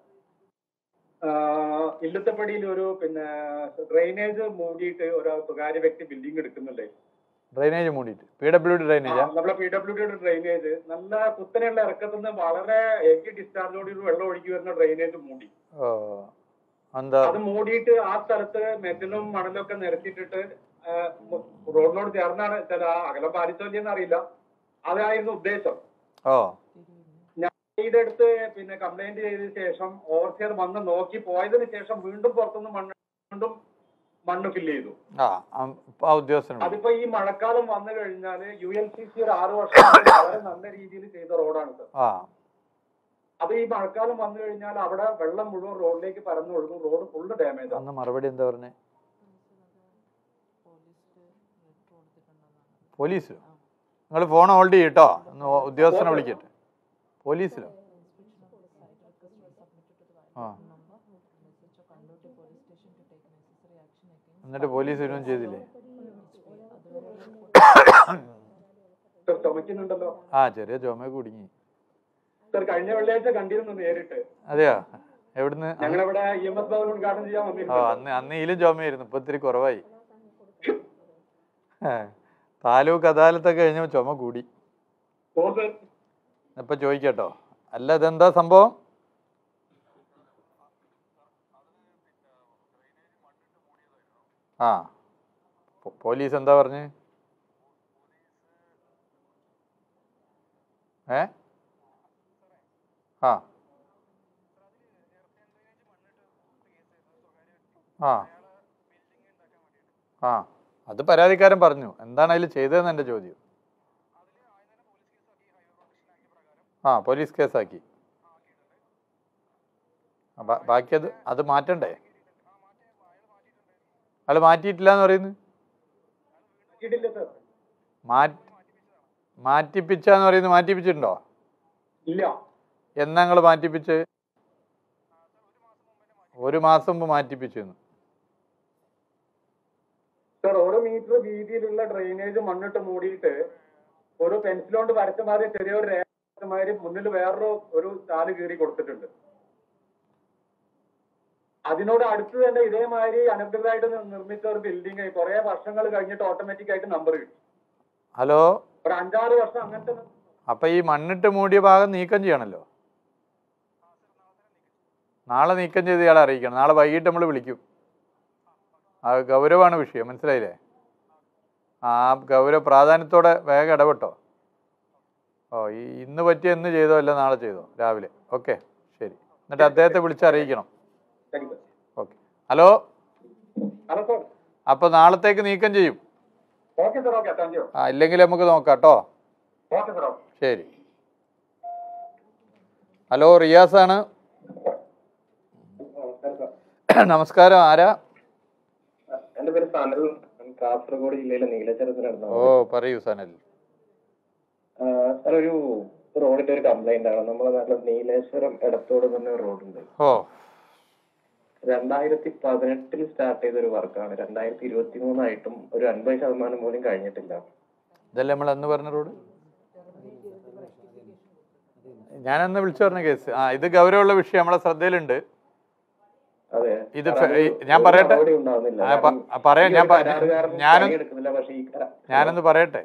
ആഹ് ഇല്ലത്തപ്പടിയിൽ ഒരു പിന്നെ ഡ്രെയിനേജ് മൂടിയിട്ട് ഒരു സ്വകാര്യ വ്യക്തി ബിൽഡിംഗ് എടുക്കുന്നുണ്ട് ഡ്രൈനേജ് മൂടിയിട്ട് പി ഡബ്ല്യു ഡി ഡ്രൈനേജാ നമ്മളെ പി ഡബ്ല്യു ഡിയുടെ ഡ്രെയിനേജ് നല്ല കുത്തനെയുള്ള ഇറക്കത്തിൽ നിന്ന് വളരെ ഹെവി ഡിസ്ചാർജോട് വെള്ളം ഒഴുകി വരുന്ന ഡ്രെയിനേജ് മൂടി ഓ എന്താ അത് മൂടിയിട്ട് ആ സ്ഥലത്ത് മെറ്റലും മണലും ഒക്കെ നിരത്തിയിട്ടിട്ട് ആഹ് മു- റോഡിനോട് ചേർന്നാണ് ചില അകലം പാലിച്ചോല്ലെന്ന് അറിയില്ല അതായിരുന്നു ഉദ്ദേശം ഓ ഇതിന്റെ അടുത്ത് പിന്നെ കംപ്ലൈന്റ് ചെയ്തതിനു ശേഷം ഓവർസിയർ വന്ന് നോക്കി പോയതിനു ശേഷം വീണ്ടും പുറത്തുനിന്ന് മണ്ണ് വീണ്ടും മണ്ണ് ഫില്ല് ചെയ്തു ആ അം- ഇപ്പൊ ആ ഉദ്യോഗസ്ഥനുണ്ട് അതിപ്പോ ഈ മഴക്കാലം വന്നു കഴിഞ്ഞാല് യു എൽ സി സി ഒരു ആറു വർഷം വളരെ നല്ല രീതിയിൽ ചെയ്ത റോഡാണ് സർ ആ അപ്പൊ ഈ മഴക്കാലം വന്നു കഴിഞ്ഞാൽ അവിടെ വെള്ളം മുഴുവൻ റോഡിലേക്ക് പരന്നൊഴുകും റോഡ് ഫുള്ള് ഡാമേജ് ആണ് അന്ന് മറുപടി എന്താ പറഞ്ഞേ പോലീസിലോ നിങ്ങൾ ഫോൺ ഹോൾഡ് ചെയ്യട്ടോ ഒന്ന് ഉദ്യോഗസ്ഥനെ വിളിക്കട്ടെ പോലീസിലോ ആ എന്നിട്ട് പോലീസ് ഒന്നും ചെയ്തില്ലേ സർ ചുമക്കുന്നുണ്ടല്ലോ ആ ചെറിയ ചുമ കുടുങ്ങി സർ കഴിഞ്ഞ വെള്ളിയാഴ്ച കണ്ടിരുന്നു നേരിട്ട് അതെയോ എവിടുന്ന് ഞങ്ങളിവിടെ ഇ എം എസ് ഭവൻ ഉദ്ഘാടനം ചെയ്യാൻ ഓ വന്നിരുന്നു അന്ന് അന്ന് ഇതിലും ചുമയായിരുന്നു ഇപ്പൊ ഇത്തിരി കുറവായി ഏ, താലൂക്ക് അദാലത്തൊക്കെ കഴിഞ്ഞപ്പോൾ ചുമ കൂടി ഓ സർ ഇപ്പൊ ചോദിക്കട്ടോ അല്ല ഇതെന്താ സംഭവം ആ പോ- പോലീസ് എന്താ പറഞ്ഞ് ഏ ആ ആ ആ അത് പരാതിക്കാരൻ പറഞ്ഞു എന്താണ് അതിൽ ചെയ്തതെന്ന് എൻ്റെ ചോദ്യം ആ പോലീസ് കേസാക്കി ആ, ബാ- ബാക്കി അത് അത് മാറ്റണ്ടേ അയാൾ മാറ്റിയിട്ടില്ല എന്ന് പറയുന്നു കിട്ടില്ല സർ മാറ്റി മാറ്റിപ്പിച്ചാന്ന് പറയുന്നത് മാറ്റിപ്പിച്ചിട്ടുണ്ടോ ഇല്ല എന്നാ നിങ്ങൾ മാറ്റിപ്പിച്ച് ഒരു മാസം മുമ്പ് മാറ്റിപ്പിച്ചു സർ ഓരോ മീറ്റർ വീതിയിലുള്ള ഡ്രെയിനേജ് മണ്ണിട്ട് മൂടിയിട്ട് ഒരു പെൻസിൽ കൊണ്ട് വരച്ച മാതിരി ചെറിയൊരു രേഖ മാതിരി മുന്നിൽ വേറൊരു ഒരു താല് കീറി കൊടുത്തിട്ടുണ്ട് അതിനോട് അടുത്ത് തന്നെ ഇതേമാതിരി അനധികൃതമായിട്ട് നി- നിർമ്മിച്ച ഒരു ബിൽഡിംഗ് കുറെ വർഷങ്ങൾ കഴിഞ്ഞിട്ട് ഓട്ടോമാറ്റിക് ആയിട്ട് നമ്പർ കിട്ടി ഹലോ ഒരു അഞ്ചാറ് വർഷം അങ്ങനത്തെ അപ്പൊ ഈ മണ്ണിട്ട് മൂടിയ ഭാഗം നീക്കം ചെയ്യണല്ലോ നാളെ നീക്കം ചെയ്ത് ഇയാളെ അറിയിക്കണം നാളെ വൈകിട്ട് നമ്മൾ വിളിക്കും ആ ഗൗരവമാണ് വിഷയം മനസ്സിലായില്ലേ ആ ഗൗരവ പ്രാധാന്യത്തോടെ വേഗം ഇടപെട്ടോ ഓ ഈ ഇന്ന് പറ്റിയ എന്ന് ചെയ്തോ അല്ല നാളെ ചെയ്തോ രാവിലെ ഓക്കെ ശരി എന്നിട്ട് അദ്ദേഹത്തെ വിളിച്ചറിയിക്കണം ശരി sir okay hello hello sir അപ്പോൾ നാളത്തേക്ക് നീക്കം ചെയ്യും okay sir okay thank you ആ ഇല്ലെങ്കിൽ നമുക്ക് നോക്കാം കേട്ടോ ഓക്കെ സർ ഓക്കെ ശരി ഹലോ റിയാസാണ് നമസ്കാരം ആരാ എന്റെ പേര് സനൽ ഞാൻ കാസർഗോഡ് ജില്ലയിലെ നീലച്ചരത്തിലാണ് ഓ പറയൂ സനൽ സാർ ഒരു റോഡിന്റെ ഒരു കംപ്ലൈന്റ് ആണ് നമ്മളെ നാട്ടിൽ നീലേശ്വരം എടത്തോട് തന്നെ ഒരു റോഡുണ്ട് ഓ രണ്ടായിരത്തി പതിനെട്ടിൽ സ്റ്റാർട്ട് ചെയ്ത ഒരു വർക്കാണ് രണ്ടായിരത്തി ഇരുപത്തി മൂന്നായിട്ടും ഒരു അൻപത് ശതമാനം പോലും കഴിഞ്ഞിട്ടില്ല ഇതല്ലേ നമ്മൾ അന്ന് പറഞ്ഞ റോഡ് ഞാനന്ന് വിളിച്ചു പറഞ്ഞ കേസ് ആ ഇത് ഗൗരവമുള്ള വിഷയം നമ്മളെ ശ്രദ്ധയിലുണ്ട് അതെ ഇത് സാർ, ഫെ- അത് ഈ- ഞാൻ ഒരു പറയട്ടെ? നടപടി ഉണ്ടാവുന്നില്ല. ആ, പ- കാരണം ആ, പറയാം ഈ ഞാൻ ഒരു പ- കരാറുകാരൻ ഞാനും- പണിയെടുക്കുന്നില്ല പക്ഷേ ഈ കരാ- ഞാനൊന്ന് പറയട്ടെ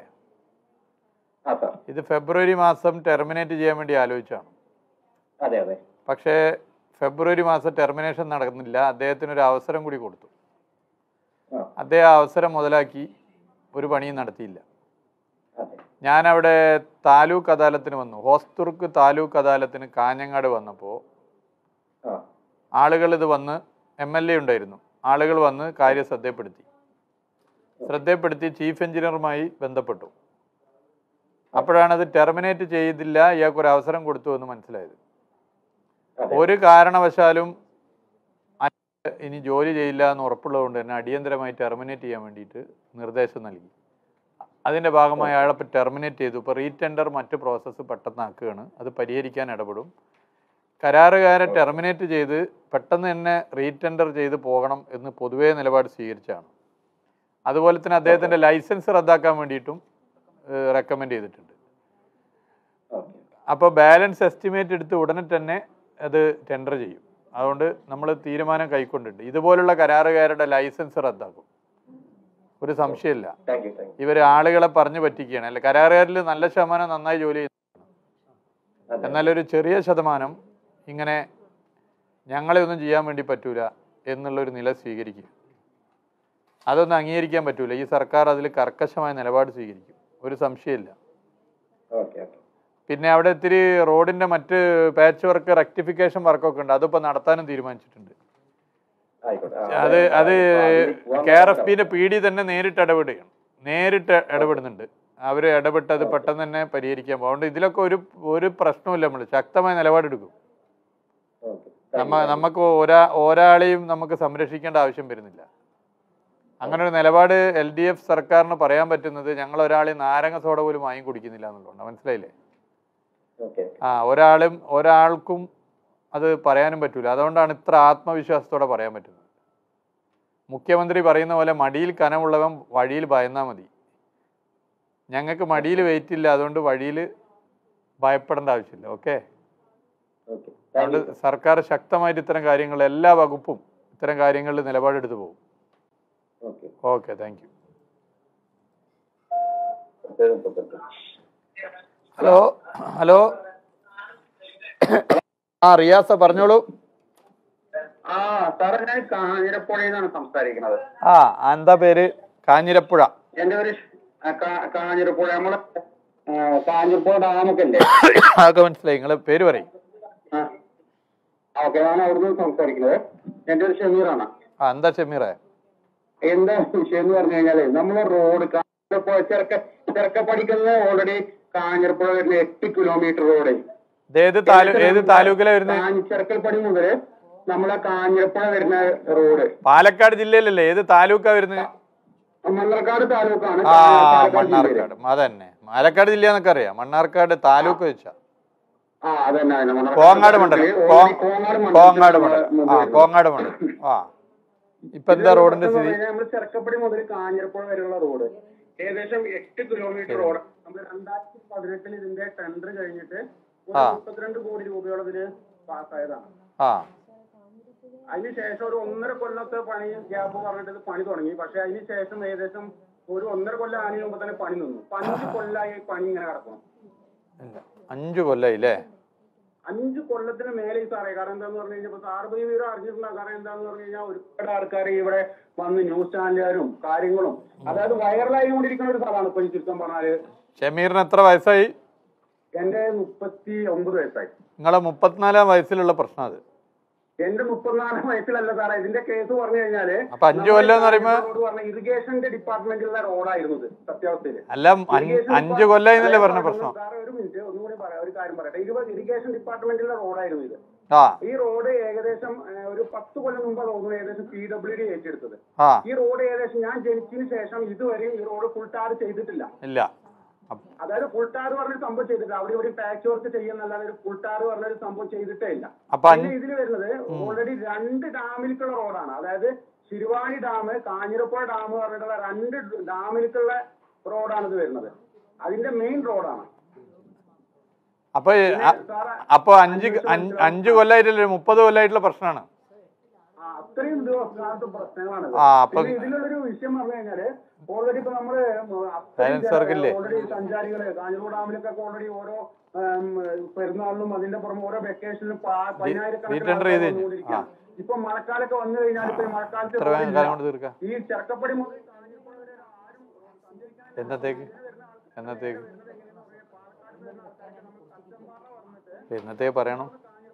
ആ സാർ ഇത് ഫെബ്രുവരി മാസം ടെർമിനേറ്റ് ചെയ്യാൻ വേണ്ടി ആലോചിച്ചാണ് അതെ അതെ പക്ഷേ ഫെബ്രുവരി മാസം ടെർമിനേഷൻ നടക്കുന്നില്ല അദ്ദേഹത്തിന് ഒരു അവസരം കൂടി കൊടുത്തു ആ അദ്ദേഹം ആ അവസരം മുതലാക്കി ഒരു പണിയും നടത്തിയില്ല അതെ ഞാനവിടെ താലൂക്ക് അദാലത്തിന് വന്നു ഹോസ്തുർക്ക് താലൂക്ക് അദാലത്തിന് കാഞ്ഞങ്ങാട് വന്നപ്പോൾ ആ ആളുകൾ ഇത് വന്ന് എം എൽ എ ഉണ്ടായിരുന്നു ആളുകൾ വന്ന് കാര്യം ശ്രദ്ധപ്പെടുത്തി ശ്രദ്ധപ്പെടുത്തി ചീഫ് എഞ്ചിനീയറുമായി ബന്ധപ്പെട്ടു അപ്പോഴാണ് അത് ടെർമിനേറ്റ് ചെയ്തില്ല ഇയാൾക്ക് ഒരു അവസരം കൊടുത്തു എന്ന് മനസ്സിലായത് അതെ ഒരു കാരണവശാലും അയാൾ ഇനി ജോലി ചെയ്യില്ല എന്ന് ഉറപ്പുള്ളതുകൊണ്ട് തന്നെ അടിയന്തരമായി ടെർമിനേറ്റ് ചെയ്യാൻ വേണ്ടിയിട്ട് നിർദ്ദേശം നൽകി അതിൻ്റെ ഭാഗമായി അയാളെ ഇപ്പോൾ ടെർമിനേറ്റ് ചെയ്തു ഇപ്പോൾ റീടെൻഡർ മറ്റ് പ്രോസസ്സ് പെട്ടെന്നാക്കുകയാണ് അത് പരിഹരിക്കാൻ ഇടപെടും കരാറുകാരെ ടെർമിനേറ്റ് ചെയ്ത് പെട്ടെന്ന് തന്നെ റീടെൻഡർ ചെയ്ത് പോകണം എന്ന് പൊതുവേ നിലപാട് സ്വീകരിച്ചാണ് അതുപോലെ തന്നെ അദ്ദേഹത്തിൻ്റെ ലൈസൻസ് റദ്ദാക്കാൻ വേണ്ടിയിട്ടും റെക്കമെൻഡ് ചെയ്തിട്ടുണ്ട് ഓക്കെ അപ്പോൾ ബാലൻസ് എസ്റ്റിമേറ്റ് എടുത്ത് ഉടനെ തന്നെ അത് ടെൻഡർ ചെയ്യും അതുകൊണ്ട് നമ്മൾ തീരുമാനം കൈക്കൊണ്ടിട്ടുണ്ട് ഇതുപോലുള്ള കരാറുകാരുടെ ലൈസൻസ് റദ്ദാക്കും ഒരു സംശയമില്ല താങ്ക് യു താങ്ക് ഇവർ ആളുകളെ പറഞ്ഞു പറ്റിക്കുകയാണ് അല്ല കരാറുകാരിൽ നല്ല ശതമാനം നന്നായി ജോലി ചെയ്യുന്നു യു അതെ എന്നാൽ ഒരു ചെറിയ ശതമാനം ഇങ്ങനെ ഞങ്ങളെ ഒന്നും ചെയ്യാൻ വേണ്ടി പറ്റൂല എന്നുള്ളൊരു നില സ്വീകരിക്കും അതൊന്നും അംഗീകരിക്കാൻ പറ്റൂല ഈ സർക്കാർ അതിൽ കർക്കശമായ നിലപാട് സ്വീകരിക്കും ഒരു സംശയമില്ല ഓക്കെ ഓക്കെ പിന്നെ അവിടെ ഇത്തിരി റോഡിന്റെ മറ്റ് പാച്ച് വർക്ക് റെക്ടിഫിക്കേഷൻ വർക്കൊക്കെ ഉണ്ട് അതിപ്പോൾ നടത്താനും തീരുമാനിച്ചിട്ടുണ്ട് ആയിക്കോട്ടെ ആ, അത് അതെ, അത് അതിൽ പോവാൻ കെ ആർ എഫ് പറ്റില്ല. പിന്റെ പി ഡി തന്നെ നേരിട്ട് ഇടപെടുകയാണ് നേരിട്ട് ഇടപെടുന്നുണ്ട് അവർ ഇടപെട്ട് അത് പെട്ടെന്ന് തന്നെ പരിഹരിക്കാൻ പോകും അതുകൊണ്ട് ഇതിലൊക്കെ ഒരു ഒരു പ്രശ്നമില്ല നമ്മൾ ശക്തമായ നിലപാടെടുക്കും നമ്മ നമുക്ക് ഒരാ ഒരാളെയും നമുക്ക് സംരക്ഷിക്കേണ്ട ആവശ്യം വരുന്നില്ല അങ്ങനെ ഒരു നിലപാട് എൽ ഡി എഫ് സർക്കാരിന് പറയാൻ പറ്റുന്നത് ഞങ്ങൾ ഒരാളെ നാരങ്ങ സോഡ പോലും വാങ്ങി കുടിക്കുന്നില്ല എന്നുള്ളതാണ് മനസ്സിലായില്ലേ ഓക്കെ ആ ഒരാളും ഒരാൾക്കും അത് പറയാനും പറ്റൂല അതുകൊണ്ടാണ് ഇത്ര ആത്മവിശ്വാസത്തോടെ പറയാൻ പറ്റുന്നത് മുഖ്യമന്ത്രി പറയുന്ന പോലെ മടിയിൽ കനമുള്ളവൻ വഴിയിൽ ഭയന്നാൽ മതി ഞങ്ങൾക്ക് മടിയിൽ വെയിറ്റ് ഇല്ല അതുകൊണ്ട് വഴിയിൽ ഭയപ്പെടേണ്ട ആവശ്യമില്ല ഓക്കെ ഓക്കെ അതുകൊണ്ട് സർക്കാർ ശക്തമായിട്ട് ഇത്തരം കാര്യങ്ങൾ എല്ലാ വകുപ്പും ഇത്തരം കാര്യങ്ങളിൽ നിലപാടെടുത്ത് പോകും okay okay thank you hello hello ആ റിയാസ പറഞ്ഞോളൂ ആ സാറേ ഞാൻ കാഞ്ഞിരപ്പുഴയിൽ നിന്നാണ് സംസാരിക്കുന്നത് ആ എന്താ പേര് കാഞ്ഞിരപ്പുഴ എന്റെ ഒരു കാഞ്ഞിരപ്പുഴ നമ്മളെ ആ, കാഞ്ഞിരപ്പുഴ ഡാമൊക്കെ ഉണ്ട് അതൊക്കെ മനസ്സിലായി നിങ്ങൾ പേര് പറയും ആ ഓക്കെ ഞാൻ അവിടുന്ന് സംസാരിക്കുന്നത് എന്റെ ഒരു ഷമീറാണ് ആ എന്താ ഷമീറേ എന്താ വിഷയം എന്ന് പറഞ്ഞു കഴിഞ്ഞാല് നമ്മളെ റോഡ് കാഞ്ഞിരപ്പുഴ ചെറുക്ക ചെറുക്കപ്പടിക്കുന്ന ഓൾറെഡി കാഞ്ഞിരപ്പുഴ വരുന്ന എട്ട് കിലോമീറ്റർ റോഡ് ഇത് ഏത് താലൂ ഏത് താലൂക്കിലാ വരുന്നത് ചെറുക്കൽപ്പടി മുതല് നമ്മളെ കാഞ്ഞിരപ്പുഴ വരുന്ന റോഡ് പാലക്കാട് ജില്ലയിലല്ലേ ഏത് താലൂക്കാ വരുന്നത് മണ്ണർക്കാട് താലൂക്കാണ് ആ പാലക്കാട് ജില്ലയില്. മണ്ണാർക്കാട് അതന്നെ പാലക്കാട് ജില്ല എന്നൊക്കെ അറിയാം മണ്ണാർക്കാട് താലൂക്ക് വെച്ചാ ആ അതന്നെ അതന്നെ മണ്ണാർക്കാട് കോങ്ങാട് മണ്ഡലം താലൂക്കില് കോ- already കോങ്ങാട് മണ്ഡലത്തിൽ കോങ്ങാട് നമ്മള് മണ്ഡലം ആ മുമ്പിൽ കോങ്ങാട് മണ്ഡലം ആ ഇപ്പൊ എന്താ റോഡിന്റെ സ്ഥിതി നമ്മൾ ചെറുക്കപ്പടി മുതൽ കാഞ്ഞിരപ്പുഴ വരെയുള്ള റോഡ് ഏകദേശം എട്ട് കിലോമീറ്റർ റോഡ് നമ്മൾ രണ്ടായിരത്തി പതിനെട്ടിൽ ഇതിന്റെ ടെൻഡർ കഴിഞ്ഞിട്ട് ഒരു ആ. മുപ്പത്തിരണ്ട് കോടി രൂപയോളം ഇതിന് പാസ്സായതാണ് ആ അതിനുശേഷം ഒരു ഒന്നര കൊല്ലത്തെ പണി ഗ്യാപ്പ് പറഞ്ഞിട്ട് ഇത് പണി തുടങ്ങി പക്ഷെ അതിനുശേഷം ഏകദേശം ഒരു ഒന്നര കൊല്ലം ആനു മുമ്പ് തന്നെ പണി നിന്നു ഇപ്പൊ അഞ്ച് കൊല്ലമായി ഈ പണി ഇങ്ങനെ കിടക്കണം ഇല്ല. അഞ്ചു കൊല്ലായില്ലേ അഞ്ച് കൊല്ലത്തിന് മേലെ ഈ സാറേ കാരണം എന്താന്ന് പറഞ്ഞു കഴിഞ്ഞാൽ സാറ് പോയി വീട് അറിഞ്ഞിട്ടുണ്ടാകും കാരണം എന്താന്ന് പറഞ്ഞു കഴിഞ്ഞാൽ ഒരുപാട് ആൾക്കാർ ഇവിടെ വന്ന് ന്യൂസ് ചാനലുകാരും കാര്യങ്ങളും അതായത് വൈറലായി കൊണ്ടിരിക്കുന്ന ഒരു സ്ഥലമാണ് ഇപ്പൊ ഈ ചുരുക്കം പറഞ്ഞാല് ഷമീറിന് എത്ര വയസ്സായി എന്റെ മുപ്പത്തി ഒമ്പത് വയസ്സായി നിങ്ങളെ മുപ്പത്തിനാലാം വയസ്സിലുള്ള പ്രശ്നം അത് എന്റെ മുപ്പത്തിനാല് വയസ്സിലല്ല സാറേ ഇതിന്റെ കേസ് പറഞ്ഞു കഴിഞ്ഞാല് അപ്പൊ അഞ്ച് കൊല്ലം എന്ന് പറയുമ്പോ റോഡ് പറഞ്ഞ ഇറിഗേഷന്റെ ഡിപ്പാർട്ട്മെന്റിലുള്ള റോഡായിരുന്നു ഇത് സത്യാവസ്ഥയില് അല്ല അഞ്ച് അഞ്ച് കൊല്ലായി എന്നല്ലേ പറഞ്ഞ പ്രശ്നം സാറേ ഒരു മിനിറ്റ് ഒന്നും കൂടി പറയാം ഒരു കാര്യം പറയട്ടെ ഇരുപത് ഇറിഗേഷൻ ഡിപ്പാർട്ട്മെന്റിലുള്ള റോഡായിരുന്നു ഇത് ആ ഈ റോഡ് ഏകദേശം ഏഹ്, ഒരു പത്ത് കൊല്ലം മുമ്പ് തോന്നുന്നു ഏകദേശം പി ഡബ്ല്യു ഡി ഏറ്റെടുത്തത് ആ ഈ റോഡ് ഏകദേശം ഞാൻ ജനിച്ചതിന് ശേഷം ഇതുവരെയും ഈ റോഡ് ഫുൾ ടാർ ചെയ്തിട്ടില്ല ഇല്ല അപ്പ- അതായത് ഫുൾ ടാർ പറഞ്ഞൊരു സംഭവം ചെയ്തിട്ടില്ല അവിടെ ഇവിടെ പാച്ച് വർക്ക് ചെയ്യുന്നല്ലാതെ ഒരു ഫുൾ ടാർ പറഞ്ഞൊരു സംഭവം ചെയ്തിട്ടേ ഇല്ല അപ്പൊ അഞ്ച് പിന്നെ ഇതിൽ വരുന്നത് ഓൾറെഡി രണ്ട് ഡാമിലേക്കുള്ള റോഡാണ് അതായത് ശിരുവാണി ഡാം കാഞ്ഞിരപ്പുഴ ഡാം പറഞ്ഞിട്ടുള്ള രണ്ട് ഡാമിലേക്കുള്ള റോഡാണ് ഇത് വരുന്നത് അതിന്റെ മെയിൻ റോഡാണ് അപ്പൊ ഈ- അ- സാറേ അപ്പൊ അഞ്ച് അഞ്ച് അഞ്ച് കൊല്ലായിട്ടല്ലേ മുപ്പത് കൊല്ലായിട്ടുള്ള പ്രശ്നമാണ് ആ, അത്രയും ദിവസത്തെ പ്രശ്നങ്ങളാണ് ഇത്. ആ, അപ്പൊ- പിന്നെ ഇതിലുള്ളൊരു വിഷയം പറഞ്ഞു കഴിഞ്ഞാല് ഓൾറെഡി ഇപ്പൊ നമ്മള് Silence circle ഇല്ലേ? ഓൾറെഡി സഞ്ചാരികള് കാഞ്ഞൂർ ഡാമിലൊക്കെ ഓൾറെഡി ഓരോ ഉം, പെരുന്നാളിലും അതിന്റെ പുറമെ ഓരോ വെക്കേഷനിലും പതിനായിരക്കണക്കിന് ഡീറ്റൻഡർ ആൾക്കാർ ചെയ്ത് കഴിഞ്ഞു. വന്നുകൊണ്ടിരിക്കുകയാണ്. ഇപ്പൊ മഴക്കാലൊക്കെ വന്നു കഴിഞ്ഞാൽ ഇപ്പൊ ഈ മഴക്കാലത്ത് എത്ര വേഗം റോഡില്ല. കാലം കൊണ്ട് തീർക്കാം ഈ ചെറുക്കപ്പടി മുതൽ കാഞ്ഞിരപ്പുഴ വരെ ആരും സഞ്ചരിക്കാൻ എന്നത്തേക്ക് എന്നത്തേക്ക് എന്നത്തേക്ക് പറയണം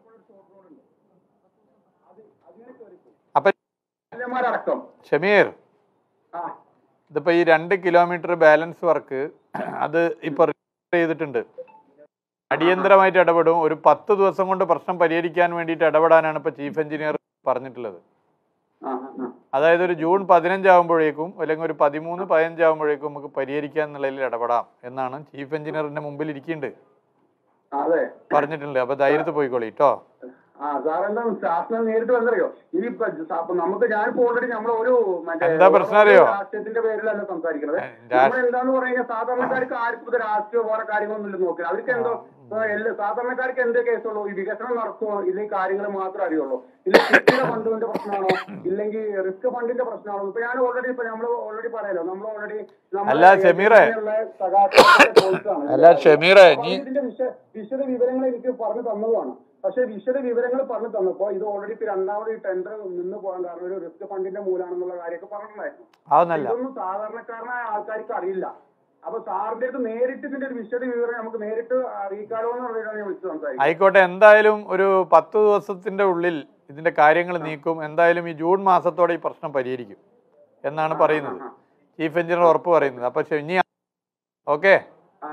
അപ്പൊ മാരടക്കം ഷമീർ ആ ഇതിപ്പോ ഈ രണ്ട് കിലോമീറ്റർ ബാലൻസ് വർക്ക് അത് ഇപ്പൊ രജിസ്റ്റർ ചെയ്തിട്ടുണ്ട് അടിയന്തരമായിട്ട് ഇടപെടും ഒരു പത്ത് ദിവസം കൊണ്ട് പ്രശ്നം പരിഹരിക്കാൻ വേണ്ടിയിട്ട് ഇടപെടാനാണ് ഇപ്പൊ ചീഫ് എഞ്ചിനീയർ പറഞ്ഞിട്ടുള്ളത് ആ ആ, അതായത് ഒരു ജൂൺ പതിനഞ്ചാകുമ്പോഴേക്കും അല്ലെങ്കിൽ ഒരു പതിമൂന്ന് പതിനഞ്ചാകുമ്പോഴേക്കും നമുക്ക് പരിഹരിക്കാൻ എന്നുള്ളതിൽ ഇടപെടാം എന്നാണ് ചീഫ് എഞ്ചിനീയറിന്റെ മുമ്പിൽ ഇരിക്കുന്നുണ്ട് ആ അതെ പറഞ്ഞിട്ടുണ്ട് അപ്പൊ ധൈര്യത്തിൽ പോയിക്കോളി കേട്ടോ ആ സാറെന്താ ശാസ്ത്രം നേരിട്ട് വന്നറിയോ ഈ ഇപ്പൊ സ- അപ്പൊ നമുക്ക് ഞാനിപ്പോ ഓൾറെഡി നമ്മൾ ഒരു മറ്റേ എന്താ പ്രശ്നം അറിയോ? രാഷ്ട്രീയത്തിന്റെ പേരിലല്ല സംസാരിക്കുന്നത് ഏ, രാ- നമ്മൾ എന്താന്ന് പറഞ്ഞു കഴിഞ്ഞാൽ സാധാരണക്കാർക്ക് ആർക്കും ഇത് രാഷ്ട്രീയ വേറെ കാര്യങ്ങളൊന്നും ഇല്ല നോക്കുക അവർക്ക് എന്തോ ഇപ്പൊ എല്ലാ സാധാരണക്കാർക്ക് എന്തേ കേസുള്ളൂ ഈ വികസനം നടക്കുമോ ഇല്ലെങ്കിൽ കാര്യങ്ങൾ മാത്രമേ അറിയുള്ളൂ ഇല്ല കുട്ടിയുടെ ഫണ്ടിന്റെ പ്രശ്നമാണോ ഇല്ലെങ്കിൽ റിസ്ക് ഫണ്ടിന്റെ പ്രശ്നമാണോ ഇപ്പൊ ഞാൻ ഓൾറെഡി ഇപ്പൊ നമ്മൾ ഓൾറെഡി പറയാലോ നമ്മൾ ഓൾറെഡി അല്ല, ഷമീറേ. അല്ല, ഷമീറേ, നീ- ഇതിന്റെ വിശ- വിശദ വിവരങ്ങൾ എനിക്ക് പറഞ്ഞു തന്നതുമാണ് പക്ഷെ വിശദ വിവരങ്ങൾ പറഞ്ഞു തന്നപ്പോ ഇത് ഓൾറെഡി ഇപ്പൊ രണ്ടാമത് ഈ ടെൻഡർ നിന്ന് പോകാൻ കാരണം ഒരു റിസ്ക് ഫണ്ടിന്റെ മൂലാണെന്നുള്ള കാര്യമൊക്കെ പറഞ്ഞിട്ടുണ്ടായിരുന്നു അതൊന്നല്ല ഇതൊന്നും സാധാരണക്കാരനായ ആൾക്കാർക്ക് അറിയില്ല അപ്പൊ സാറിന്റെ അടുത്ത് നേരിട്ട് ഇതിന്റെ ഒരു വിശദ വിവരം നമുക്ക് നേരിട്ട് അറിയിക്കാലോ എന്ന് പറഞ്ഞിട്ടാണ് ഞാൻ വിളിച്ചു സംസാരിക്കുന്നത് ആയിക്കോട്ടെ എന്തായാലും ഒരു പത്ത് ദിവസത്തിന്റെ ഉള്ളിൽ ഇതിന്റെ കാര്യങ്ങൾ നീക്കും എന്തായാലും ഈ ജൂൺ മാസത്തോടെ ഈ പ്രശ്നം പരിഹരിക്കും എന്നാണ് പറയുന്നത് ചീഫ് എഞ്ചിനീയർ ഉറപ്പ് പറയുന്നത് അപ്പൊ ശ- ഇനി ഓക്കെ ആ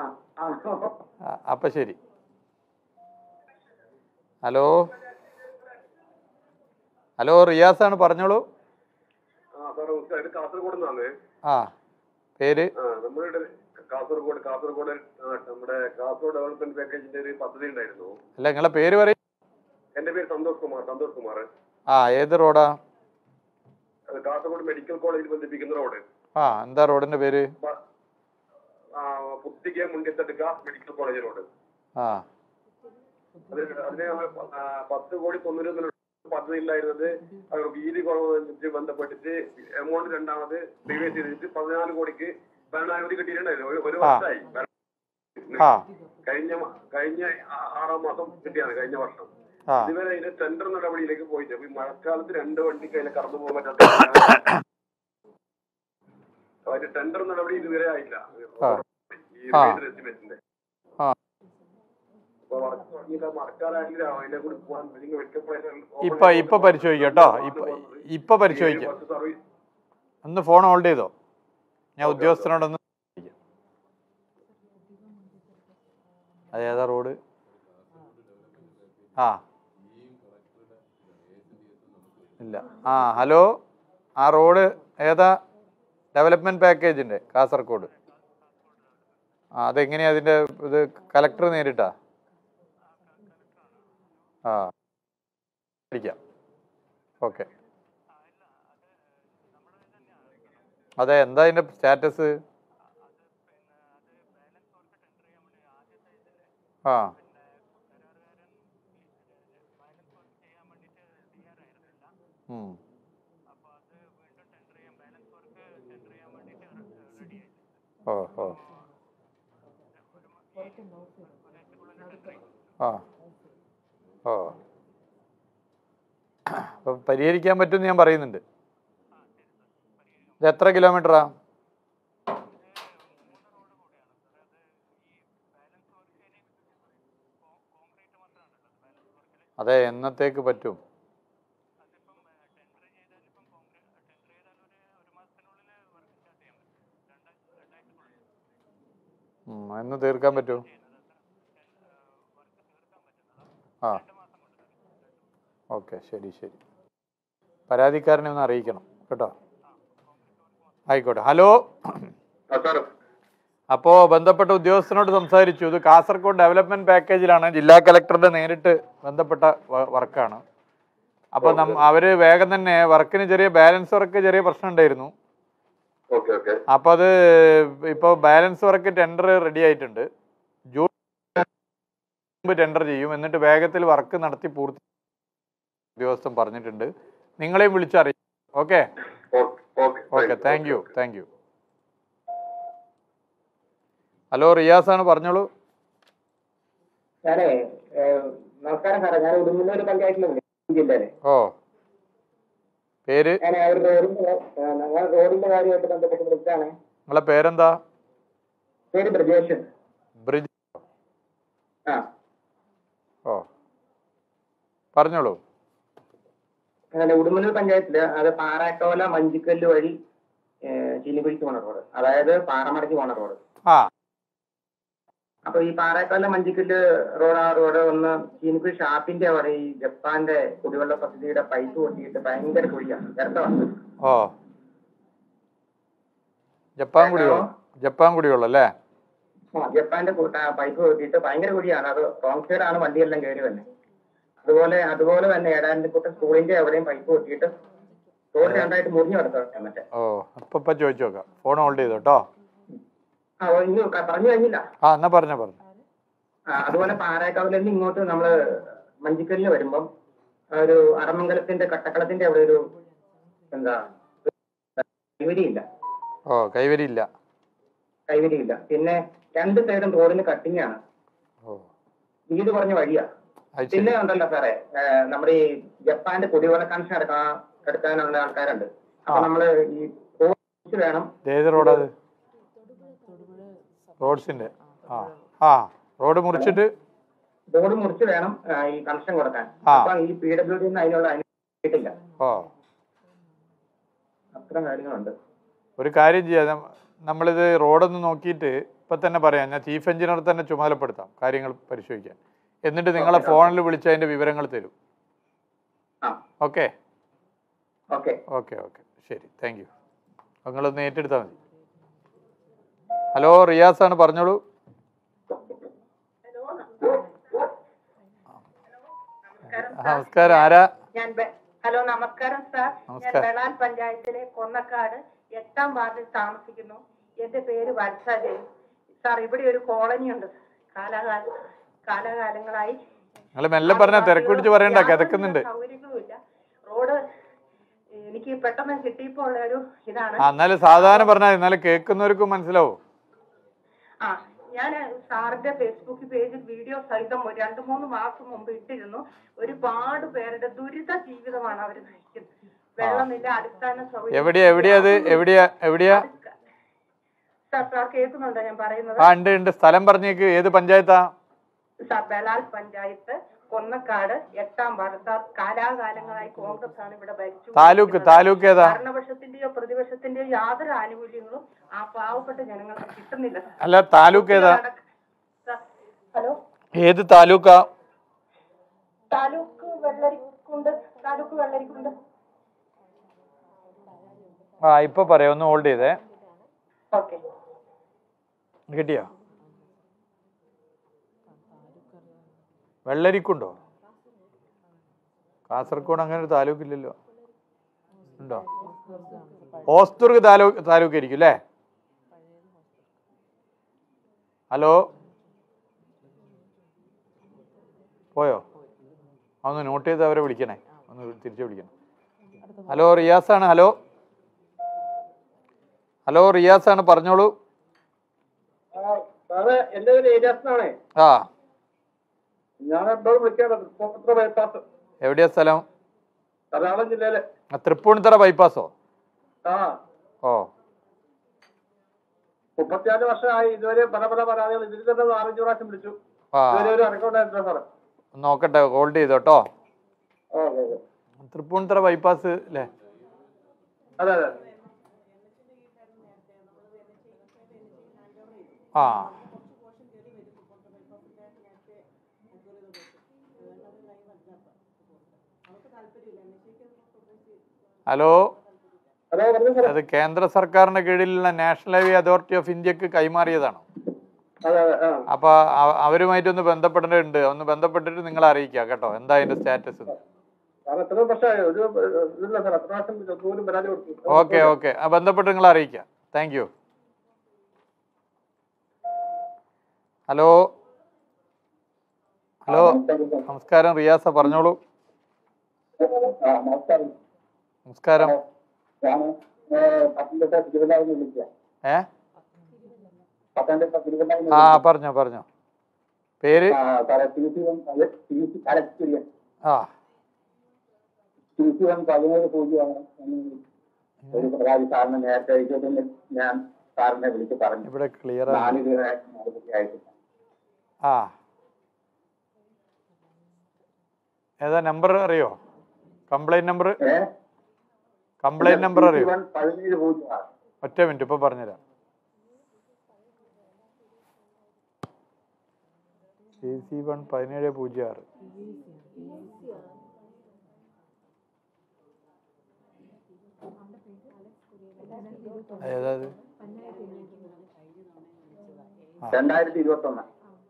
ആ അപ്പൊ ശരി ഹലോ ഹലോ റിയാസാണ് പറഞ്ഞോളൂ ആ സാർ നമസ്കാരം ഇത് കാസർഗോഡ് നിന്നാണ് ആ പേര് ആ നമ്മളുടെ കാസർഗോഡ് കാസർഗോഡ് ആ, നമ്മുടെ കാസർഗോഡ് ഡെവലപ്മെന്റ് പാക്കേജിന്റെ ഒരു പദ്ധതി ഉണ്ടായിരുന്നു അല്ല നിങ്ങളെ പേര് പറയും എന്റെ പേര് സന്തോഷ് കുമാർ സന്തോഷ് കുമാർ ആ ഏത് റോഡാ അത് കാസർഗോഡ് മെഡിക്കൽ കോളേജിൽ ബന്ധിപ്പിക്കുന്ന റോഡ് ആ എന്താ റോഡിന്റെ പേര് ആ, Puthige Mundithadukka medical college road ആ അത് അതിന് ഞങ്ങൾ പ- ആ, പത്ത് കോടി തൊണ്ണൂറ് പദ്ധതി ഉണ്ടായിരുന്നത് അത് വീതി കുറവ് ബന്ധപ്പെട്ടിട്ട് എമൗണ്ട് രണ്ടാമത് റിവൈസ് ചെയ്തിട്ട് പതിനാല് കോടിക്ക് ഭരണാനുമതി കിട്ടിയിട്ടുണ്ടായിരുന്നു ഒരു- ഒരു ആ. വർഷമായി ആ കഴിഞ്ഞ മ- കഴിഞ്ഞ ആ- ആറാം മാസം കിട്ടിയാണ് കഴിഞ്ഞ വർഷം ആ ഇതുവരെ അതിന്റെ ടെൻഡർ നടപടിയിലേക്ക് പോയിട്ട് അപ്പൊ ഈ മഴക്കാലത്ത് രണ്ട് വണ്ടിക്ക് അതിൽ കടന്നു പോകാൻ പറ്റാത്ത അപ്പൊ അതിന്റെ ടെൻഡർ നടപടി ഇതുവരെ ആയില്ല ആ. ഈ ആ. റേറ്റ് എസ്റ്റിമേറ്റിന്റെ ആ. അപ്പൊ വർക്ക് തുടങ്ങിയില്ല മഴക്കാലാണെങ്കിലും അതിനെ കൂടി പോകാൻ നിങ്ങൾ മെഡിക്കൽ കോളേജ് ഇപ്പൊ ഇപ്പൊ പരിശോധിക്കാം കേട്ടോ ഇപ്പൊ ഇപ്പൊ പരിശോധിക്കാം സർവീസ് ഒന്ന് ഫോൺ ഹോൾഡ് ചെയ്തോ ഞാൻ ഉദ്യോഗസ്ഥനോടൊന്ന് ചോദിക്കാം. അത് ഏതാ റോഡ് ആ ഇല്ല ആ ഹലോ ആ റോഡ് ഏതാ ഡെവലപ്മെന്റ് പാക്കേജിന്റെ കാസർഗോഡ് ആ അതെങ്ങനെയാ അതിന്റെ ഇത് കലക്ടർ നേരിട്ടാ ആ പഠിക്കാം ഓക്കെ അതെ എന്താ അതിന്റെ സ്റ്റാറ്റസ് ആ ഉം. ഓ ഓ ആ ഓ അപ്പം പരിഹരിക്കാൻ പറ്റുമെന്ന് ഞാൻ പറയുന്നുണ്ട് ഇത് എത്ര കിലോമീറ്ററാ അതെ എന്നത്തേക്ക് പറ്റും ഉം, എന്ന് തീർക്കാൻ പറ്റൂ ആ ഓക്കെ ശരി ശരി പരാതിക്കാരനെ ഒന്ന് അറിയിക്കണം കേട്ടോ ആയിക്കോട്ടെ ഹലോ സാർ അപ്പോൾ ബന്ധപ്പെട്ട ഉദ്യോഗസ്ഥനോട് സംസാരിച്ചു ഇത് കാസർഗോഡ് ഡെവലപ്മെന്റ് പാക്കേജിലാണ് ജില്ലാ കലക്ടറുടെ നേരിട്ട് ബന്ധപ്പെട്ട വ- വർക്കാണ് അപ്പോൾ നം അവർ വേഗം തന്നെ വർക്കിന് ചെറിയ ബാലൻസ് വർക്ക് ചെറിയ പ്രശ്നം ഉണ്ടായിരുന്നു ഓക്കെ ഓക്കെ അപ്പോൾ അത് ഇപ്പോൾ ബാലൻസ് വർക്ക് ടെൻഡർ റെഡി ആയിട്ടുണ്ട് ജൂൺ മുമ്പ് ടെൻഡർ ചെയ്യും എന്നിട്ട് വേഗത്തിൽ വർക്ക് നടത്തി പൂർത്തി ഉദ്യോഗസ്ഥൻ പറഞ്ഞിട്ടുണ്ട് നിങ്ങളെയും വിളിച്ചറിയും okay okay okay thank you thank you hello റിയാസാണ് പറഞ്ഞോളൂ ഞാനേ ഏഹ്, നമസ്കാരം സാറേ ഞാൻ ഉടുമ്പന്നൂർ പഞ്ചായത്തിലാണ് ജില്ലയിലെ ഓ പേര് ഞാൻ ആ ഒരു റോഡിന്റെ ഏഹ്, ഞങ്ങൾ റോഡിന്റെ കാര്യമായിട്ട് ബന്ധപ്പെട്ട് വിളിച്ചാണ് നിങ്ങളെ പേരെന്താ പേര് ബ്രജേഷ് ബ്രിജ് ആ ഓ പറഞ്ഞോളൂ അങ്ങനെ ഉടുമ്പന്നൂർ പഞ്ചായത്തില് അത് പാറാക്കോല മഞ്ചിക്കല്ല് വഴി ഏഹ്, ചിനിപിടിക്ക് പോണ റോഡ് അതായത് പാറമടക്കി പോണ റോഡ് ആ അപ്പൊ ഈ പാറേക്കാല മഞ്ചിക്കല് റോഡ് ആ റോഡ് ഒന്ന് ചീനിക്കുഴി ഷാപ്പിന്റെ അവിടെ ഈ ജപ്പാന്റെ കുടിവെള്ള പദ്ധതിയുടെ പൈപ്പ് പൊട്ടിയിട്ട് ഭയങ്കര കുഴിയാണ് വ്യർത്ഥമാണ് ഓ ജപ്പാൻ കുടിവെള്ളം ജപ്പാൻ കുടിവെള്ളം അല്ലേ ആ ജപ്പാന്റെ കൂട്ട പൈപ്പ് പൊട്ടിയിട്ട് ഭയങ്കര കുഴിയാണ് അത് റോങ് സൈഡ് ആണ് വണ്ടിയെല്ലാം കയറി തന്നെ അതുപോലെ അതുപോലെ തന്നെ ഏടാണ്ടിക്കുട്ട സ്കൂളിന്റെ എവിടെയും പൈപ്പ് പൊട്ടിയിട്ട് റോഡ് രണ്ടായിട്ട് മുറിഞ്ഞു കിടക്കാം മറ്റേ ഓ ഇപ്പൊ ഇപ്പൊ ചോദിച്ചു നോക്കാം ഫോൺ ഹോൾഡ് ചെയ്തോ കേട്ടോ ആ ഓ, ഇനി ക- പറഞ്ഞു കഴിഞ്ഞില്ല ആ എന്നാ പറഞ്ഞോ പറഞ്ഞു ആ, അതുപോലെ പാറേക്കാവിൽ നിന്ന് ഇങ്ങോട്ട് നമ്മള് മഞ്ചിക്കലിന് വരുമ്പം ഒരു അറമംഗലത്തിന്റെ കട്ടക്കളത്തിന്റെ അവിടെ ഒരു എന്താ കൈവരിയില്ല ഓ കൈവരിയില്ല കൈവരിയില്ല പിന്നെ രണ്ട് സൈഡും റോഡിന് കട്ടിങ് ആണ് ഓ വീട് കുറഞ്ഞ വഴിയാ അത് ശരി പിന്നെ ഉണ്ടല്ലോ സാറേ ഏ, നമ്മുടെ ഈ ജപ്പാന്റെ കുടിവെള്ള കണക്ഷൻ എടുക്കാൻ എടുക്കാനുള്ള ആൾക്കാരുണ്ട് അപ്പൊ ആ. നമ്മള് ഈ റോഡ് വേണം ഇത് ഏത് റോഡാ അത് റോഡ്സിന്റെ ആ ആ റോഡ് മുറിച്ചിട്ട് റോഡ് മുറിച്ച് വേണം ആ, ഈ കണക്ഷൻ കൊടുക്കാൻ ആ. അപ്പൊ ഈ പി ഡബ്ല്യു ഡി അതിനുള്ള അനുമതിയിട്ടില്ല ഓ അത്തരം കാര്യങ്ങളുണ്ട് ഒരു കാര്യം ചെയ്യാം നം- നമ്മളിത് റോഡൊന്ന് നോക്കിയിട്ട് ഇപ്പം തന്നെ പറയാം ഞാൻ ചീഫ് എഞ്ചിനീയർ തന്നെ ചുമതലപ്പെടുത്താം കാര്യങ്ങൾ പരിശോധിക്കാൻ എന്നിട്ട് നിങ്ങളെ ഫോണിൽ വിളിച്ച് അതിൻ്റെ വിവരങ്ങൾ തരും ആ ഓക്കെ ഓക്കെ ഓക്കെ ഓക്കെ ശരി താങ്ക് യു നിങ്ങളൊന്ന് ഏറ്റെടുത്താൽ മതി ഹലോ റിയാസ് ആണ് പറഞ്ഞോളൂ നമസ്കാരം ആരാ ഞാൻ ബെ- ഹലോ നമസ്കാരം സാർ ഞാൻ നമസ്കാരം. വെളാൽ പഞ്ചായത്തിലെ കൊന്നക്കാട് എട്ടാം വാർഡിൽ താമസിക്കുന്നു എന്റെ പേര് വത്സജൻ സാർ ഇവിടെ ഒരു കോളനി ഉണ്ട് കാലാകാല കാലാകാലങ്ങളായി നിങ്ങൾ മെല്ലെ പറഞ്ഞ തിരക്ക് പിടിച്ച് പറയണ്ട യാതൊരു കിതക്കുന്നുണ്ട് സൗകര്യങ്ങളുമില്ല റോഡ് എനിക്ക് പെട്ടെന്ന് കിട്ടിയപ്പോൾ ഉള്ള ഒരു ഇതാണ് ആ എന്നാലും സാധാരണ പറഞ്ഞാൽ എന്നാലും കേൾക്കുന്നവർക്കും മനസ്സിലാവും ആ ഞാൻ സാറിന്റെ ഫേസ്ബുക്ക് പേജിൽ വീഡിയോ സഹിതം ഒരു രണ്ടു മൂന്ന് മാസം മുമ്പ് ഇട്ടിരുന്നു ഒരുപാട് പേരുടെ ദുരിത ജീവിതമാണ് അവർ നയിക്കുന്നത് വെള്ളമില്ല അടിസ്ഥാന സൗകര്യം എവിടെയാ എവിടെയാ അത് എവിടെയാ എവിടെയാ സാർ സാർ കേൾക്കുന്നുണ്ടോ ഞാൻ പറയുന്നത് ആ ഉണ്ട് ഉണ്ട് സ്ഥലം പറഞ്ഞേക്ക് ഏത് പഞ്ചായത്താ സാർ ബലാൽ പഞ്ചായത്ത് കൊന്നക്കാട് എട്ടാം വാർഡ് സാർ കാലാകാലങ്ങളായി കോൺഗ്രസ് ആണ് ഇവിടെ ഭരിച്ചു താലൂക്ക് താലൂക്ക് ഏതാ ഭരണപക്ഷത്തിന്റെയോ പ്രതിപക്ഷത്തിന്റെയോ യാതൊരു ആനുകൂല്യങ്ങളും ആ പാവപ്പെട്ട ജനങ്ങൾക്ക് കിട്ടുന്നില്ല സാർ. അല്ല താലൂക്ക് ഏതാ സാർ, ഹലോ ഏത് താലൂക്കാ താലൂക്ക് വെള്ളരിക്കുണ്ട് താലൂക്ക് വെള്ളരിക്കുണ്ട് ആ ഇപ്പൊ പറയാം ഒന്ന് ഹോൾഡ് ചെയ്തേ ഓക്കെ കിട്ടിയോ വെള്ളരിക്കുണ്ടോ കാസർഗോഡ് അങ്ങനെ ഒരു താലൂക്ക് ഇല്ലല്ലോ ഉണ്ടോ ഹോസ്ദുർഗ് താലൂക്ക് താലൂക്ക് ആയിരിക്കും അല്ലേ ഹലോ പോയോ ഒന്ന് നോട്ട് ചെയ്ത് അവരെ വിളിക്കണേ ഒന്ന് തിരിച്ചു വിളിക്കണം ഹലോ റിയാസാണ് ഹലോ ഹലോ റിയാസാണ് പറഞ്ഞോളൂ സാറേ എന്റെ പേര് ഏരിയാസനാണേ ആ ഞാൻ എപ്പോഴും വിളിക്കാറുണ്ട് തൃപ്പൂണിത്തുറ ബൈപ്പാസ് എവിടെയാ സ്ഥലം എറണാകുളം ജില്ലയിലെ ആ, തൃപ്പൂണിത്തറ ബൈപ്പാസോ ആ ഓ മുപ്പത്തിനാല് വർഷമായി ഇതുവരെ പല പല പരാതികൾ ഇതിൽ തന്നെ നാലഞ്ച് പ്രാവശ്യം വിളിച്ചു ആ ഇതുവരെ ഒരു അനക്കമുണ്ടായിട്ടില്ല സാറേ നോക്കട്ടെ ഹോൾഡ് ചെയ്തോട്ടോ ആ അതെ അതെ തൃപ്പൂണിത്തറ ബൈപ്പാസ് അല്ലേ അതെ അതെ ആ ഹലോ ഹലോ പറഞ്ഞു സാറേ അത് കേന്ദ്ര സർക്കാരിന്റെ കീഴിലുള്ള നാഷണൽ ഹൈവേ അതോറിറ്റി ഓഫ് ഇന്ത്യക്ക് കൈമാറിയതാണോ അതെ അതെ ആ അപ്പൊ അ- അവരുമായിട്ടൊന്ന് ബന്ധപ്പെടേണ്ടതുണ്ട് ഒന്ന് ബന്ധപ്പെട്ടിട്ട് നിങ്ങളെ അറിയിക്കാം കേട്ടോ എന്താ അതിന്റെ സ്റ്റാറ്റസ് സാറേ എത്രയോ വർഷമായി ഒരു ഇതില്ല സാർ എത്ര പ്രാവശ്യം വിളിച്ചു. ദൂരം പരാതി കൊടുത്തു ഓക്കെ ഓക്കെ ആ ബന്ധപ്പെട്ട് നിങ്ങളെ അറിയിക്കാം താങ്ക് യു ഹലോ ഹലോ നമസ്കാരം റിയാസ പറഞ്ഞോളൂ ആ നമസ്കാരം നമസ്കാരം ഞാൻ പത്തനംതിട്ട തിരുവല്ലാന്ന് വിളിക്കുക ഏ പത്തനംതിട്ട തിരുവല്ലാന്ന് ആ പറഞ്ഞോ പറഞ്ഞോ പേര് ആ സാറേ T C one T C അലക്സിരിയൻ ആ ടി സി വൺ പതിനേഴ് പൂജ്യമാണ് എന്ന് ഒരു പരാതി സാറിന് നേരത്തെ ഇരുപത്തൊന്നിൽ ഞാൻ സാറിനെ വിളിച്ച് പറഞ്ഞു ഇവിടെ ക്ലിയർ നാല് രൂപ നടപടി ആയിട്ടില്ല ആ ഏതാ നമ്പർ അറിയോ കംപ്ലൈന്റ് നമ്പർ ഏ കംപ്ലൈന്റ് നമ്പർ അറിയോ വൺ പതിനേഴ് പൂജ്യമാണ് ഒറ്റ മിനിറ്റ് ഇപ്പൊ പറഞ്ഞുതരാം സി സി വൺ പതിനേഴ് പൂജ്യം ആറ് ഏതാത് രണ്ടായിരത്തി ഇരുപത്തി ഒന്ന്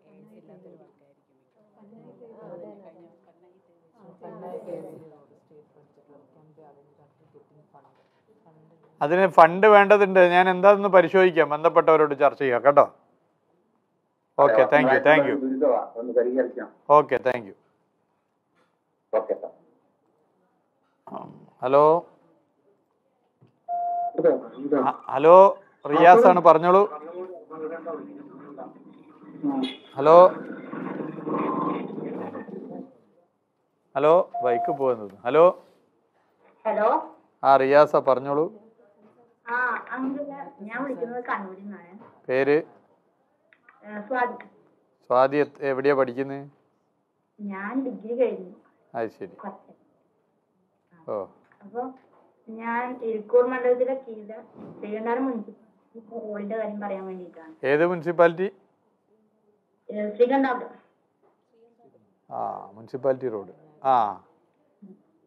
അതിന് ഫണ്ട് വേണ്ടതുണ്ട് ഞാൻ എന്താണെന്ന് പരിശോധിക്കാം ബന്ധപ്പെട്ടവരോട് ചർച്ച ചെയ്യാം കേട്ടോ okay thank you thank you ദുരിതമാണ് ഒന്ന് പരിഹരിക്കണം okay thank you okay sir hello ഹ- ഹലോ റിയാസ് ആണ് പറഞ്ഞോളൂ ഹലോ ഹലോ ബൈക്ക് പോകുന്നത് ഹലോ ഹലോ ആ റിയാസ പറഞ്ഞോളൂ ആ അങ്കിള് ഞാൻ വിളിക്കുന്നത് കണ്ണൂരിൽ നിന്നാണ് പേര് ഏഹ് സ്വാതി സ്വാതി എത്- എവിടെയാ പഠിക്കുന്നത് ഞാൻ ഡിഗ്രി കഴിഞ്ഞു അത് ശരി കുറച്ച് ഓ അപ്പൊ ഞാൻ ഇരിക്കൂർ മണ്ഡലത്തിലെ കീഴില് ശ്രീകണ്ഠാനം മുനിസിപ്പാലിറ്റി റോഡിന്റെ കാര്യം പറയാൻ വേണ്ടിയിട്ടാണ് ഏത് മുനിസിപ്പാലിറ്റി ഏഹ് ശ്രീകണ്ഠാപുരം ആ മുനിസിപ്പാലിറ്റി റോഡ് ആ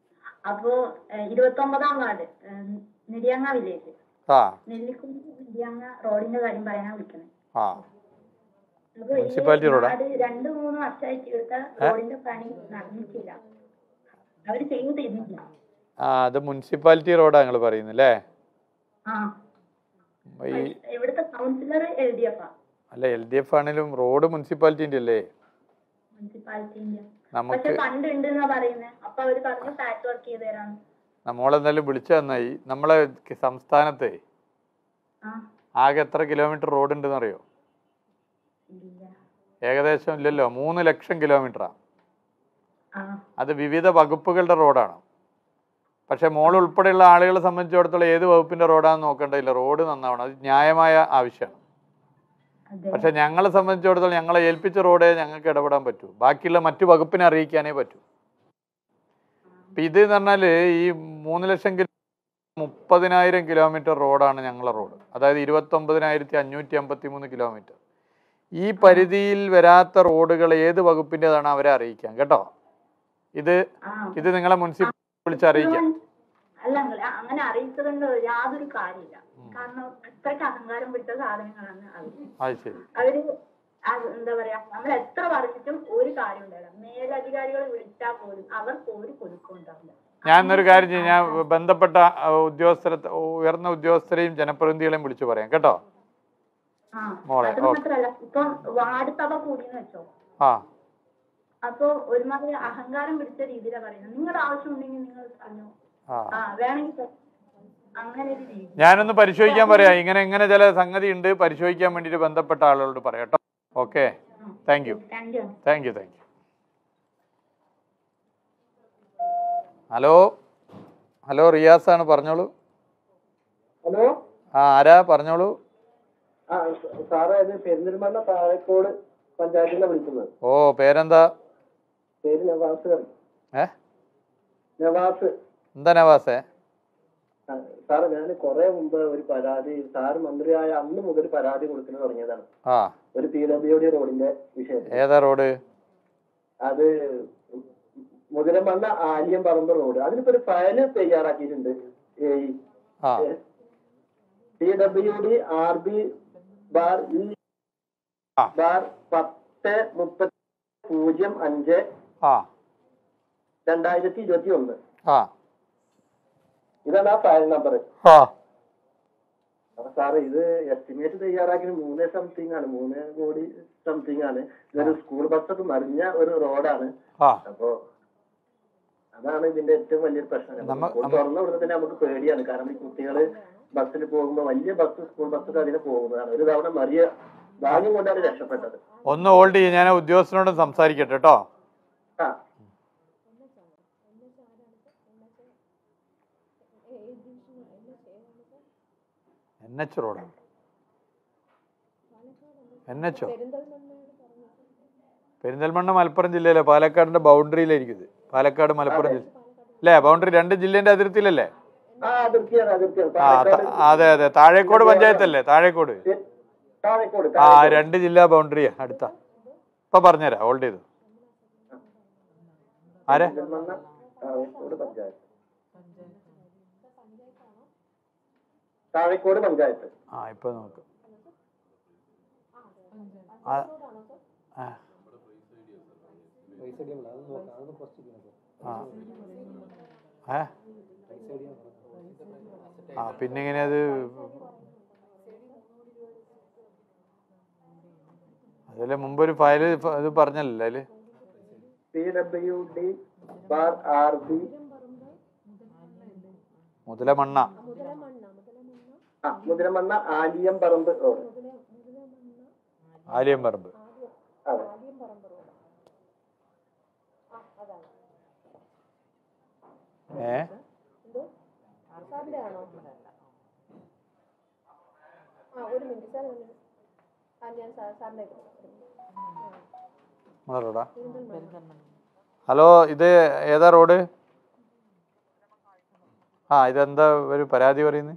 അപ്പോ ഇരുപത്തി ഒമ്പതാം വാർഡ് നെടിയങ്ങ വില്ലേജ് ആ നെല്ലിക്കുന്ന് നെടിയങ്ങ റോഡിന്റെ കാര്യം പറയാനാ വിളിക്കുന്നത് ആ അപ്പൊ ഈ മുനിസിപ്പാലിറ്റി റോഡാ? നാട് രണ്ട് മൂന്ന് വർഷമായിട്ട് ഇവിടുത്തെ റോഡിന്റെ പണി നടന്നിട്ടില്ല അവര് ചെയ്തു തരുന്നില്ല ആ അത് മുനിസിപ്പാലിറ്റി റോഡാ നിങ്ങൾ പറയുന്നല്ലേ ആ ഈ ഇവിടുത്തെ കൗൺസിലർ എൽ ഡി എഫ് ആ അല്ല എൽ ഡി എഫ് ആണെങ്കിലും റോഡ് മുനിസിപ്പാലിറ്റിന്റെ അല്ലേ മുനിസിപ്പാലിറ്റിന്റെ പക്ഷെ നമുക്ക് ഫണ്ട് ഉണ്ട് എന്നാ പറയുന്നത് അപ്പൊ അവര് പറഞ്ഞു പാച്ച് വർക്ക് ചെയ്ത് തരാന്ന് നമ്മളെന്തായാലും വിളിച്ചു തന്നായി നമ്മളെ ക- സംസ്ഥാനത്തെ ആ ആകെ എത്ര കിലോമീറ്റർ റോഡ് ഉണ്ടെന്ന് അറിയോ ഇല്ല ഏകദേശം ഇല്ലല്ലോ മൂന്ന് ലക്ഷം കിലോമീറ്ററാ ആ അത് വിവിധ വകുപ്പുകളുടെ റോഡാണ് പക്ഷെ മോൾ ഉൾപ്പെടെയുള്ള ആളുകളെ സംബന്ധിച്ചിടത്തോളം ഏത് വകുപ്പിന്റെ റോഡാന്ന് നോക്കേണ്ടതില്ല റോഡ് നന്നാവണം അത് ന്യായമായ ആവശ്യമാണ് അതെ പക്ഷെ ഞങ്ങളെ സംബന്ധിച്ചിടത്തോളം ഞങ്ങളെ ഏൽപ്പിച്ച റോഡേ ഞങ്ങൾക്ക് ഇടപെടാൻ പറ്റൂ ബാക്കിയുള്ള മറ്റു വകുപ്പിനെ അറിയിക്കാനേ പറ്റൂ ഇപ്പൊ ഇത് എന്ന് പറഞ്ഞാല് ഈ മൂന്ന് ലക്ഷം കിലോ മുപ്പതിനായിരം കിലോമീറ്റർ റോഡാണ് ഞങ്ങളെ റോഡ് അതായത് ഇരുപത്തി ഒമ്പതിനായിരത്തി അഞ്ഞൂറ്റി അമ്പത്തി മൂന്ന് കിലോമീറ്റർ ഈ പരിധിയിൽ വരാത്ത റോഡുകൾ ഏത് വകുപ്പിൻ്റെതാണ് അവരെ അറിയിക്കാം കേട്ടോ ഇത് ആ ഇത് നിങ്ങളെ മുനിസിപ്പൽ വിളിച്ചറിയിക്കാം അല്ല അങ്കിളെ, അങ്ങനെ അറിയിച്ചതുകൊണ്ട് യാതൊരു കാര്യമില്ല കാരണം അത്രയ്ക്ക് അഹങ്കാരം പിടിച്ച സാധനങ്ങളാണ് അവർ അത് ശരി അവര് അത് എന്താ പറയാ നമ്മൾ എത്ര പറഞ്ഞിട്ടും ഒരു കാര്യം ഉണ്ടാവില്ല മേലധികാരികൾ വിളിച്ചാൽ പോലും അവർക്ക് ഒരു കൊടുക്കും ഉണ്ടാവില്ല ഞാൻ എന്നൊരു കാര്യം ചെയ്യും ഞാൻ ബന്ധപ്പെട്ട ആ, ഉദ്യോഗസ്ഥരെ ഉയർന്ന ഉദ്യോഗസ്ഥരെയും ജനപ്രതിനിധികളെയും വിളിച്ചു പറയാം കേട്ടോ ആ മോളെ, അത് ഓക്കേ. മാത്രല്ല ഇപ്പം വാർഡ് സഭ കൂടിയെന്ന് വെച്ചോ ആ അപ്പൊ ഒരുമാതിരി അഹങ്കാരം പിടിച്ച രീതിയിലാണ് പറയുന്നത് നിങ്ങളുടെ ആവശ്യം ഉണ്ടെങ്കിൽ നിങ്ങൾ പറഞ്ഞു ആ ആ വേണമെങ്കിൽ ത- അങ്ങനെ ഒരു രീതി ഞാനൊന്ന് പരിശോധിക്കാൻ പറയാം ഇങ്ങനെ ഇങ്ങനെ ചില സംഗതി ഉണ്ട് പരിശോധിക്കാൻ വേണ്ടിയിട്ട് ബന്ധപ്പെട്ട ആളുകളോട് പറയാം കേട്ടോ okay thank you thank you thank you thank you hello hello Riyas ആണ് പറഞ്ഞോളൂ ഹലോ ആ ആരാ പറഞ്ഞോളൂ ആ സാറേ ഇത് പെരിന്തൽമണ്ണ താഴേക്കോട് പഞ്ചായത്തിലാണ് വിളിക്കുന്നത് ഓ പേരെന്താ പേര് നവാസ് കറി ഏ നവാസ് എന്താ നവാസേ ആ, സാറേ ഞാൻ കുറെ മുമ്പ് ഒരു പരാതി സാർ മന്ത്രിയായ അന്ന് മുതൽ പരാതി കൊടുക്കുന്നത് തുടങ്ങിയതാണ് ആ ഒരു പി ഡബ്ല്യു ഡി റോഡിന്റെ വിഷയത്തിൽ ഏതാ റോഡ് അത് മുതിരമണ്ണ ആലിയം പറമ്പ് റോഡ് അതിനിപ്പോ ഒരു ഫയൽ തയ്യാറാക്കിയിട്ടുണ്ട് ഈ ആ P W D R B bar ഇ ആ. ബാർ പത്ത് മുപ്പത്തി പൂജ്യം അഞ്ച് ആ രണ്ടായിരത്തി ഇരുപത്തി ഒന്ന് ആ ഇതാണ് ആ ഫയൽ നമ്പർ ആ അപ്പൊ സാറ് ഇത് എസ്റ്റിമേറ്റ് തയ്യാറാക്കിയത് മൂന്ന് സംതിങ് ആണ് മൂന്ന് കോടി സംതിങ് ആണ് ഇതൊരു സ്കൂൾ ബസ്സൊക്കെ മറിഞ്ഞ ഒരു റോഡാണ് ആ അപ്പോ അതാണ് ഇതിന്റെ ഏറ്റവും വലിയൊരു പ്രശ്നം നമ്മ- സ്കൂൾ തുറന്ന ഉടനെ തന്നെ നമുക്ക് പേടിയാണ് കാരണം ഈ കുട്ടികള് ബസ്സിൽ പോകുമ്പോ വലിയ ബസ് സ്കൂൾ ബസ്സൊക്കെ അതിന് പോകുന്നതാണ് ഒരു തവണ മറിയ ഭാഗ്യം കൊണ്ടാണ് രക്ഷപ്പെട്ടത് ഒന്ന് ഹോൾഡ് ചെയ്യും ഞാൻ ആ ഉദ്യോഗസ്ഥനോട് സംസാരിക്കട്ടെ കേട്ടോ ആ എൻ എച്ച് റോഡ് എൻ എച്ചോ പെരിന്തൽമണ്ണ മലപ്പുറം ജില്ലയിലെ പാലക്കാടിന്റെ ബൗണ്ടറിയിലായിരിക്കും ഇത് പാലക്കാട് മലപ്പുറം ജില്ല അല്ലേ ബൗണ്ടറി രണ്ട് ജില്ലേന്റെ അതിർത്തിയിലല്ലേ ആ അതിർത്തിയാണ് അതിർത്തിയാണ് ആ ത- പാലക്കാട് അതെ അതെ താഴേക്കോട് പഞ്ചായത്തല്ലേ താഴേക്കോട് താഴേക്കോട് ആ താഴേക്കോട്. രണ്ട് ജില്ലാ ബൗണ്ടറിയാ അടുത്ത ഇപ്പൊ പറഞ്ഞുതരാം ഹോൾഡ് ചെയ്തു ആരെ പെരിന്തൽമണ്ണ താഴേക്കോട് പഞ്ചായത്ത് താഴേക്കോട് പഞ്ചായത്ത് ആ ഇപ്പൊ നോക്ക് ആ ആ. ആ ഏ ആ പിന്നെ എങ്ങനെ അത് അതില് മുമ്പ് ഒരു ഫയല് ഇത് പറഞ്ഞല്ലേ അതില് P W D bar R B മുതലമണ്ണ ആ മുതിരമണ്ണ ആലിയം പറമ്പ് റോഡ് ആലിയമ്പറമ്പ് അതെ ഏ നമ്മളെ റോഡാ ഹലോ ഇത് ഏതാ റോഡ് ആ ഇതെന്താ ഒരു പരാതി പറയുന്നത്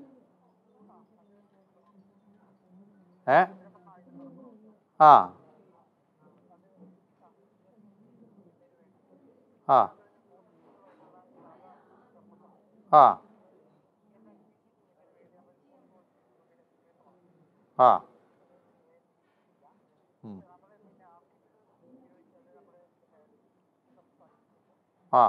ഏ ആ ആ ആ ആ ഉം. ആ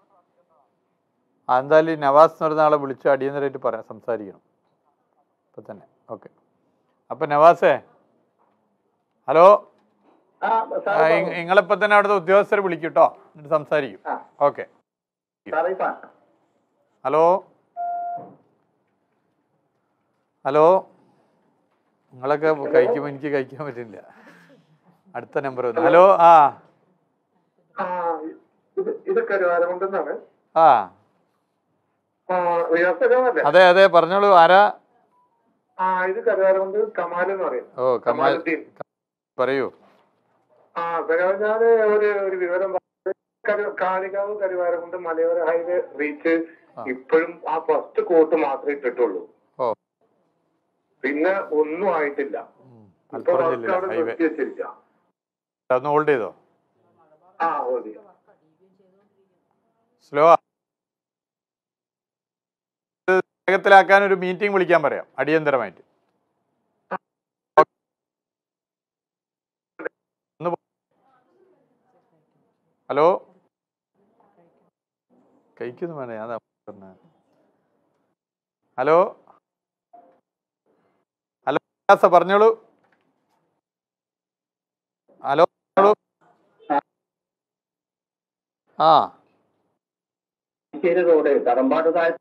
ആ എന്തായാലും ഈ നവാസ് എന്ന് പറയുന്ന ആളെ വിളിച്ച് അടിയന്തരമായിട്ട് പറയാം സംസാരിക്കണം ഇപ്പം തന്നെ ഓക്കെ അപ്പം നവാസേ ഹലോ ആ സാർ നിങ്ങളിപ്പോൾ തന്നെ അവിടുത്തെ ഉദ്യോഗസ്ഥരെ വിളിക്കും കേട്ടോ എന്നിട്ട് സംസാരിക്കും ആ. ഓക്കെ സാറേ ഇപ്പൊ ഹലോ ഹലോ നിങ്ങളൊക്കെ കഴിക്കുമ്പോൾ എനിക്ക് കഴിക്കാൻ പറ്റില്ല അടുത്ത നമ്പർ വന്നു ഹലോ ആ ആ ഇത് ഇത് കരുവാരമുണ്ടെന്നാണ് ആ ആ റിയാസല്ലേ അതെ അതെ പറഞ്ഞോളൂ ആരാ ആ ഇത് കരുവാരമുണ്ട് കമാൽ എന്ന് പറയും ഓ കമാൽ കമാലുദ്ദീൻ പറയൂ ആ കരുവാ- ഞാന് ഒരു ഒരു വിവരം പറഞ്ഞു. കരു- കാളികാവ് കരുവാരമുണ്ട് മലയോര ഹൈവേ റീച്ച് ആ. ഇപ്പോഴും ആ ഫസ്റ്റ് കോട്ട് മാത്രമേ ഇട്ടിട്ടുള്ളൂ ഓ പിന്നെ ഒന്നും ആയിട്ടില്ല ഉം. ഇപ്പൊ മലപ്പുറം വർക്ക് ജില്ലയിലെ അവിടെ ഹൈവേ നിർത്തി വെച്ചിരിക്കാം ഒന്ന് ഹോൾഡ് ചെയ്തോ ആ മതി സ്ലോ വേഗത്തിലാക്കാൻ ഒരു മീറ്റിംഗ് വിളിക്കാൻ പറയാം അടിയന്തരമായിട്ട് ഒന്ന് പോ- ഹലോ കഴിക്കുന്നു വേണേ ഞാൻ പറഞ്ഞ ഹലോ ഹലോ വിലാസ പറഞ്ഞോളൂ ഹലോ പറഞ്ഞോളൂ ആ ശരി റോഡ് കടമ്പാട് താഴെ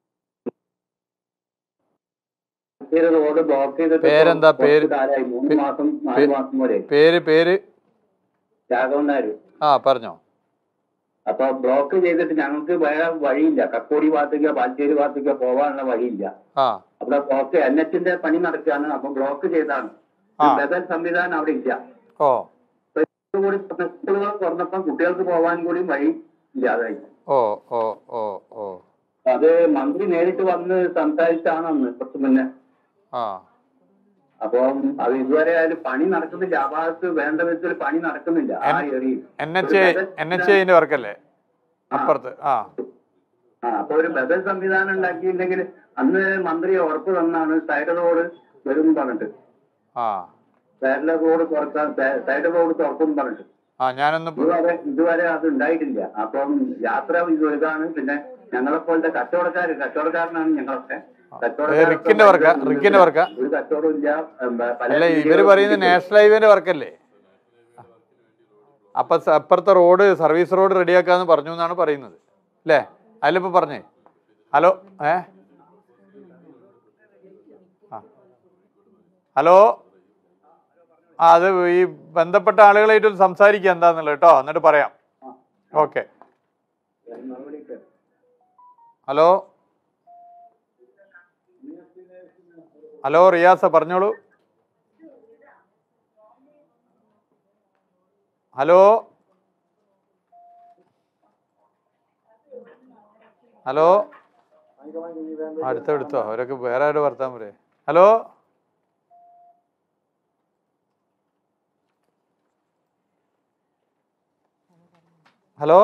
ശരി റോഡ് ബ്ലോക്ക് ചെയ്തിട്ട് പേരെന്താ? കുറച്ച് പേര്? കാലായി. മൂന്ന് പേ- മാസം നാല് പേ- മാസം വരെ പേര് പേര് രാഘവൻ നായർ ആ പറഞ്ഞോ അപ്പൊ ബ്ലോക്ക് ചെയ്തിട്ട് ഞങ്ങൾക്ക് വേറെ വഴിയില്ല കക്കോടി ഭാഗത്തേക്കോ പാലശ്ശേരി ഭാഗത്തേക്കോ പോകാനുള്ള വഴിയില്ല ആ അവിടെ ബ്ലോക്ക് എൻ എച്ചിന്റെ പണി നടക്കുകയാണ് അപ്പൊ ബ്ലോക്ക് ചെയ്താണ് ആ. ബദൽ സംവിധാനം അവിടെ ഇല്ല ഓ കൂടി സ്കൂളുകൾ തുറന്നപ്പം കുട്ടികൾക്ക് പോകാൻ കൂടി വഴി ഇല്ലാതായി ഓ ഓ ഓ ഓ അത് മന്ത്രി നേരിട്ട് വന്ന് സംസാരിച്ചാണ് അന്ന് കുറച്ച് മുന്നേ ആ അപ്പം അത് ഇതുവരെ ആയാലും പണി നടക്കുന്നില്ല ആ ഭാഗത്ത് വേണ്ട വിധത്തിൽ പണി നടക്കുന്നില്ല ആ എൻ- ഏരിയയിൽ എൻ എച്ച് എൻ എച്ച് ഐന്റെ വർക്കല്ലേ അപ്പുറത്ത് ആ ആ അപ്പൊ ഒരു ബദൽ സംവിധാനം ഉണ്ടാക്കിയില്ലെങ്കിൽ അന്ന് മന്ത്രി ഉറപ്പ് തന്നാണ് സൈഡ് റോഡ് വരും പറഞ്ഞിട്ട് ആ സൈഡിലെ റോഡ് തുറക്കാൻ സൈഡ് റോഡ് തുറക്കും പറഞ്ഞിട്ട് ആ ഞാനൊന്ന് പ്- ഇതുവരെ ഇതുവരെ അത് ഉണ്ടായിട്ടില്ല അപ്പം യാത്ര ഇത് ഇതാണ് പിന്നെ ഞങ്ങളെ പോലത്തെ കച്ചവടക്കാര് കച്ചവടക്കാരനാണ് ഞങ്ങളൊക്കെ ഏ, റിക്കിന്റെ വർക്കാ റിക്കിന്റെ വർക്കാ ഒരു കച്ചവടം ഇല്ല എന്താ, പല അല്ല ഇവര് രീതിയിലും പറയുന്നത് നാഷണൽ ഹൈവേന്റെ വർക്കല്ലേ അപ്പൊ സ- അപ്പുറത്തെ റോഡ് സർവീസ് റോഡ് റെഡിയാക്കാന്ന് പറഞ്ഞു എന്നാണ് പറയുന്നത് അല്ലേ അതിലിപ്പോ പറഞ്ഞേ ഹലോ ഏ ആ. ഹലോ ആ അത് ഈ ബന്ധപ്പെട്ട ആളുകളായിട്ട് ഒന്ന് സംസാരിക്കുക എന്താന്നുള്ളത് കേട്ടോ എന്നിട്ട് പറയാം ഓക്കെ ഹലോ ഹലോ റിയാസ പറഞ്ഞോളൂ ഹലോ ഹലോ അടുത്ത എടുത്തോ അവരൊക്കെ വേറെ ആരും വർത്താൻ പറയേ hello hello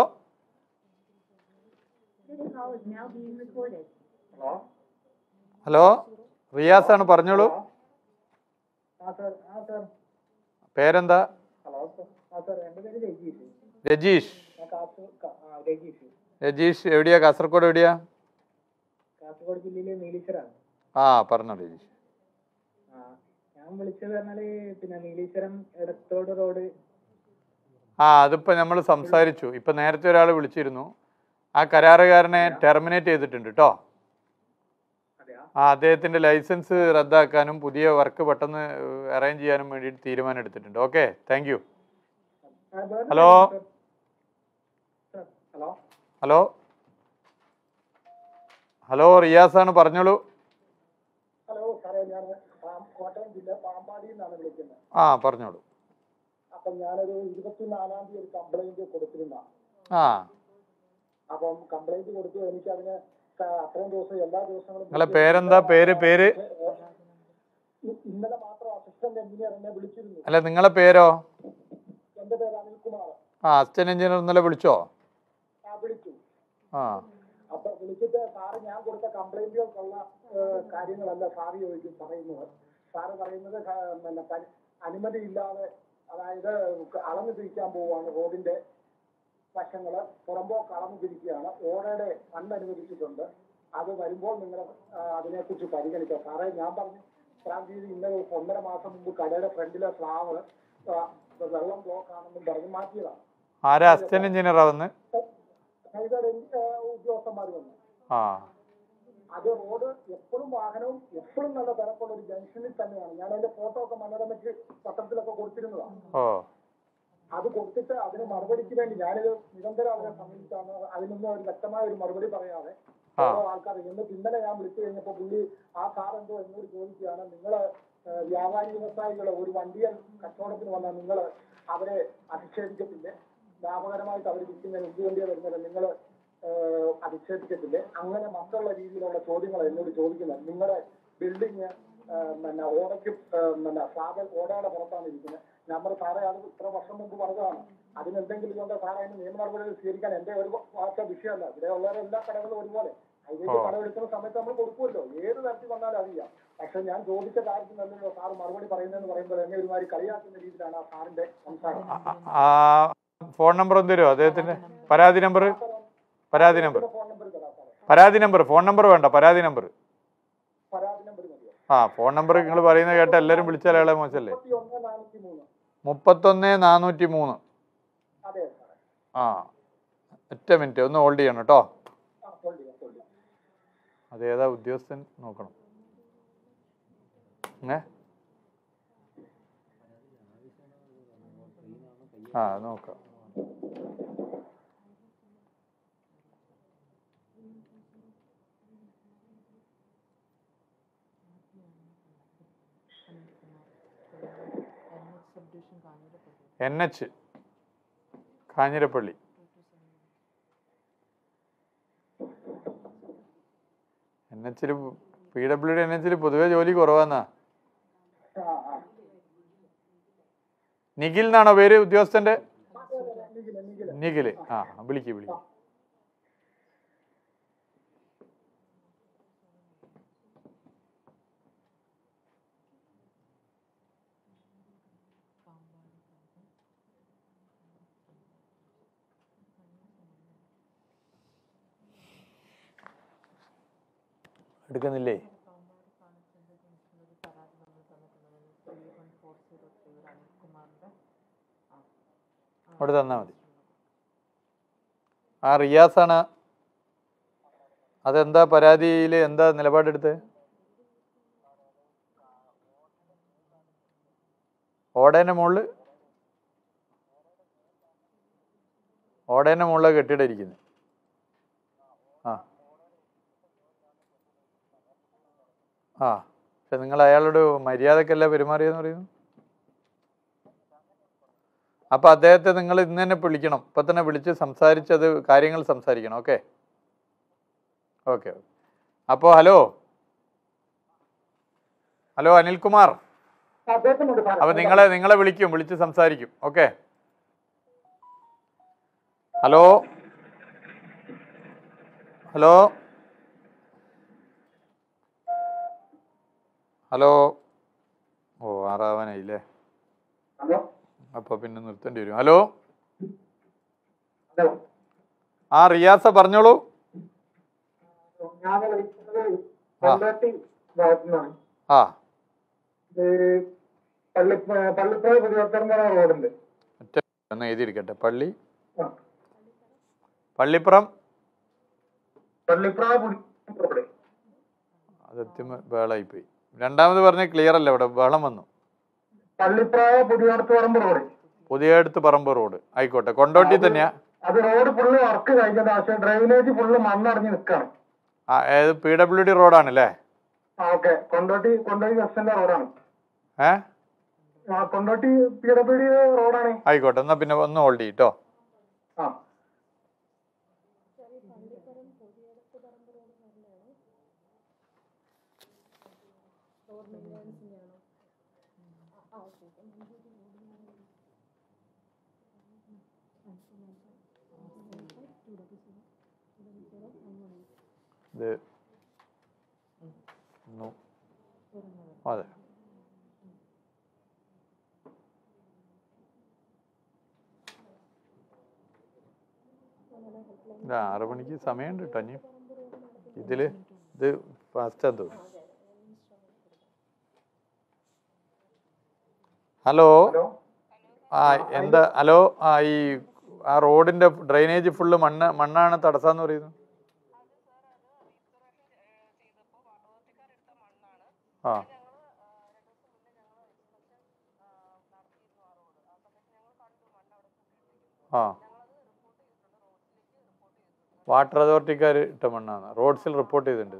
This call is now being recorded. Hello റിയാസാണ് പറഞ്ഞോളൂ ആ സാർ ആ സാർ പേരെന്താ ഹലോ സാർ ആ സാർ എൻ്റെ പേര് രജീഷ് രജീഷ് ഞാൻ കാസർഗോഡ് ആ രജീഷ് രജീഷ് എവിടെയാ കാസർഗോഡ് എവിടെയാ കാസർഗോഡ് ജില്ലയിലെ നീലീശ്വരാണ് ആ പറഞ്ഞോ രജീഷ് ആ ഞാൻ വിളിച്ചത് പറഞ്ഞാല് പിന്നെ നീലീശ്വരം എടത്തോട് റോഡ് ആ അതിപ്പോ നമ്മൾ സംസാരിച്ചു ഇപ്പൊ നേരത്തെ ഒരാൾ വിളിച്ചിരുന്നു ആ കരാറുകാരനെ ടെർമിനേറ്റ് ചെയ്തിട്ടുണ്ട് കേട്ടോ അതെയാ ആ അദ്ദേഹത്തിന്റെ ലൈസൻസ് റദ്ദാക്കാനും പുതിയ വർക്ക് പെട്ടെന്ന് അറേഞ്ച് ചെയ്യാനും വേണ്ടിയിട്ട് തീരുമാനം എടുത്തിട്ടുണ്ട് ഓക്കെ താങ്ക് യു ആ, വേറെ hello. Sir. Sir, hello hello hello റിയാസാണ് പറഞ്ഞോളൂ ഹലോ സാറേ ഞാൻ പാം- കോട്ടയം ജില്ല പാമ്പാടിയിൽ നിന്നാണ് വിളിക്കുന്നത് ആ പറഞ്ഞോളൂ അപ്പം ഞാനൊരു ഇരുപത്തിനാലാം തീയതി ഒരു കംപ്ലൈന്റ് കൊടുത്തിരുന്ന ആ അപ്പം കംപ്ലൈന്റ് കൊടുത്തു എനിക്ക് അതിന് ക- അത്രയും ദിവസം എല്ലാ ദിവസങ്ങളും നിങ്ങളെ പേരെന്താ പേര് പേര് ഇ- ഇന്നലെ മാത്രം അസിസ്റ്റന്റ് എഞ്ചിനീയർ എന്നെ വിളിച്ചിരുന്നു അല്ല നിങ്ങളെ പേരോ എന്റെ പേര് അനിൽകുമാർ ആ അസിസ്റ്റന്റ് എഞ്ചിനീയർ ഇന്നലെ വിളിച്ചോ ആ വിളിച്ചു ആ അപ്പൊ വിളിച്ചിട്ട് സാറ് ഞാൻ കൊടുത്ത കാര്യങ്ങളല്ല സാറ് ചോദിക്കും പറയുന്നത് സാറ് പറയുന്നത് ക- പിന്നെ പ- അനുമതിയില്ലാതെ അതായത് അളന്നു തിരിക്കാൻ പോവുകയാണ് റോഡിന്റെ വശങ്ങള് പുറമ്പോക്ക് അളന്നു തിരിക്കുകയാണ് ഓടയുടെ ഫണ്ട് അനുവദിച്ചിട്ടുണ്ട് അത് വരുമ്പോൾ നിങ്ങൾ അതിനെക്കുറിച്ച് പരിഗണിക്കാം സാറേ ഞാൻ പറഞ്ഞു ഇത്രാം തീയതി ഇന്നലെ ഒന്നര മാസം മുമ്പ് കടയുടെ ഫ്രണ്ടിലെ സ്ലാവ് ആ, വെള്ളം ബ്ലോക്ക് ആണെന്നും പറഞ്ഞ് മാറ്റിയതാണ് ആരാ അസിസ്റ്റന്റ് എഞ്ചിനീയറാ വന്ന് ഹൈദർ ഉദ്യോഗസ്ഥന്മാർ വന്നു ആ അത് റോഡ് എപ്പോഴും വാഹനവും എപ്പോഴും നല്ല തിരക്കുള്ള ഒരു ജംഗ്ഷനിൽ തന്നെയാണ് ഞാൻ അതിന്റെ ഫോട്ടോ ഒക്കെ മനോരമയ്ക്ക് പത്രത്തിലൊക്കെ കൊടുത്തിരുന്നതാണ് ഓ അത് കൊടുത്തിട്ട് അതിന് മറുപടിക്ക് വേണ്ടി ഞാനിത് നിരന്തരം അവരെ സമീപിച്ചാണ് അതിനൊന്നും ഒരു വ്യക്തമായ ഒരു മറുപടി പറയാതെ ആ. ഓരോ ആൾക്കാർ എന്നിട്ട് ഇന്നലെ ഞാൻ വിളിച്ചു കഴിഞ്ഞപ്പോ പുള്ളി ആ സാർ എന്തോ എന്നോട് ചോദിക്കുകയാണ് നിങ്ങള് ഏഹ്, വ്യാപാരി വ്യവസായികള് ഒരു വണ്ടിയൽ കച്ചവടത്തിന് വന്നാൽ നിങ്ങൾ അവരെ അധിക്ഷേപിക്കത്തില്ലേ ലാഭകരമായിട്ട് അവർ വിൽക്കുന്നതിന് എന്ത് വണ്ടിയാണ് വരുന്നത് നിങ്ങൾ അധിക്ഷേപിക്കത്തില്ലേ അങ്ങനെ മറ്റുള്ള രീതിയിലുള്ള ചോദ്യങ്ങൾ എന്നോട് ചോദിക്കുന്നത് നിങ്ങളുടെ ബിൽഡിങ് പിന്നെ ഓടയ്ക്ക് ഏഹ്, പിന്നെ സ്ലാബ് ഓടയുടെ പുറത്താണ് ഇരിക്കുന്നത് ഞാൻ പറഞ്ഞു സാറേ അത് ഇത്ര വർഷം മുമ്പ് പറഞ്ഞതാണ് അതിനെന്തെങ്കിലും കൊണ്ട് സാറേ അതിന് നിയമ നടപടികൾ സ്വീകരിക്കാൻ എന്റെ ഒരു ഭാഷ വിഷയമല്ല ഇവിടെ ഉള്ള എല്ലാ കടകളും ഒരുപോലെ അതിലേക്ക് ഓ. കടമെടുക്കുന്ന സമയത്ത് നമ്മൾ കൊടുക്കുമല്ലോ ഏത് തരത്തിൽ വന്നാലും അറിയാം പക്ഷെ ഞാൻ ചോദിച്ച കാര്യത്തിനല്ലല്ലോ സാർ മറുപടി പറയുന്നതെന്ന് പറയുമ്പോൾ എന്നെ ഒരുമാതിരി കളിയാക്കുന്ന രീതിയിലാണ് ആ സാറിന്റെ സംസാരം ആ ഫോൺ നമ്പർ ഒന്ന് തരുമോ അദ്ദേഹത്തിന്റെ പരാതി നമ്പർ പരാതി നമ്പർ ഫോൺ നമ്പർ തരാം സാറേ പരാതി നമ്പർ ഫോൺ നമ്പർ വേണ്ട പരാതി നമ്പർ പരാതി നമ്പർ മതിയോ ആ ഫോൺ നമ്പർ നിങ്ങൾ പറയുന്നത് കേട്ട് എല്ലാവരും വിളിച്ചാൽ അയാളെ മോശമല്ലേ മുപ്പത്തി ഒന്ന് നാനൂറ്റി മൂന്ന് മുപ്പത്തൊന്ന് നാനൂറ്റി മൂന്ന് അതെ സാറേ ആ ഒറ്റ മിനിറ്റ് ഒന്ന് ഹോൾഡ് ചെയ്യണം കേട്ടോ ആ ഹോൾഡ് ചെയ്യാം ഹോൾഡ് ചെയ്യാം അത് ഏതാ ഉദ്യോഗസ്ഥൻ നോക്കണം ഏ ആ നോക്കാം എൻ എച്ച് കാഞ്ഞിരപ്പള്ളി എൻ എച്ചിൽ പി ഡബ്ല്യു ഡി എൻ എച്ചിൽ പൊതുവെ ജോലി കുറവാന്നാ ആ ആ നിഖിൽ എന്നാണോ പേര് ഉദ്യോഗസ്ഥന്റെ അതെ, അതെ, അതെ, നിഖില്, നിഖില്. നിഖില് ആ വിളിക്ക് വിളിക്ക് എടുക്കുന്നില്ലേ അവിടെ തന്നാൽ മതി ആ റിയാസാണ് അതെന്താ പരാതിയിൽ എന്താ നിലപാടെടുത്ത് ഓടേൻ്റെ മുകളിൽ ഓടേൻ്റെ മുകളിലാണ് കെട്ടിടം ഇരിക്കുന്നത് ആ ആ പക്ഷെ നിങ്ങൾ അയാളോട് മര്യാദക്കല്ല പെരുമാറിയെന്ന് പറയുന്നു അപ്പൊ അദ്ദേഹത്തെ നിങ്ങൾ ഇന്ന് തന്നെ വിളിക്കണം ഇപ്പൊ തന്നെ വിളിച്ച് സംസാരിച്ചത് കാര്യങ്ങൾ സംസാരിക്കണം ഓക്കെ ഓക്കെ അപ്പോൾ ഹലോ ഹലോ അനിൽകുമാർ ആ, കേൾക്കുന്നുണ്ട് സാറേ. അപ്പൊ നിങ്ങളെ നിങ്ങളെ വിളിക്കും വിളിച്ച് സംസാരിക്കും ഓക്കെ ഹലോ ഹലോ ഹലോ ഓ ആറാവാനായില്ലേ ഹലോ അപ്പൊ പിന്നെ നിർത്തേണ്ടി വരും ഹലോ ഹലോ ആ റിയാസ പറഞ്ഞോളൂ ഞാൻ വിളിക്കുന്നത് കൊണ്ടോട്ടി ഭാഗത്തു നിന്നാണ് ആ ഇത് പള്ളി പള്ളിപ്പുഴ പുതിയോത്തർമല റോഡുണ്ട് ഒറ്റ ഒന്ന് എഴുതിയിരിക്കട്ടെ പള്ളി ആ. പള്ളിപ്പുറം പള്ളിപ്പുഴ പുതിയോത്തർ റോഡ് അതെത്തുമ്പോ ബഹളായിപ്പോയി രണ്ടാമത് പറഞ്ഞ ക്ലിയർ അല്ല ഇവിടെ ബഹളം വന്നു പള്ളിപ്പുഴ പുതിയോടത്ത് റോഡ് പുതിയടുത്ത് പറമ്പ് റോഡ് ആയിക്കോട്ടെ കൊണ്ടോട്ടി തന്നെയാ അത് റോഡ് ഫുള്ള് വർക്ക് കഴിഞ്ഞത് പക്ഷേ ഡ്രൈനേജ് ഫുള്ള് മണ്ണടഞ്ഞ് നിൽക്കാണ് ആ ഏത് പി ഡബ്ല്യു ഡി റോഡാണല്ലേ ആ ഓക്കെ കൊണ്ടോട്ടി കൊണ്ടോട്ടി ബസ്സിന്റെ റോഡാണ് ഏ ആ കൊണ്ടോട്ടി പി ഡബ്ല്യു ഡി റോഡാണ് ആയിക്കോട്ടെ എന്നാ പിന്നെ ഒന്ന് ഹോൾഡ് ചെയ്യട്ടോ ആ ഇത് നു- അതെ ഇത് ആറ് മണിക്ക് സമയമുണ്ട് കേട്ടോ ഇനി ഇതില് ഇത് ഫാസ്റ്റാന്ന് തോന്നുന്നു ഹലോ ആ എന്താ ഹലോ ആ ഈ ആ റോഡിന്റെ ഡ്രെയിനേജ് ഫുള്ള് മണ്ണ് മണ്ണാണ് തടസ്സാന്ന് പറയുന്നത് ആ ആ വാട്ടർ അതോറിറ്റിക്കാർ ഇട്ട മണ്ണാണ് റോഡ്സിൽ റിപ്പോർട്ട് ചെയ്തിട്ടുണ്ട്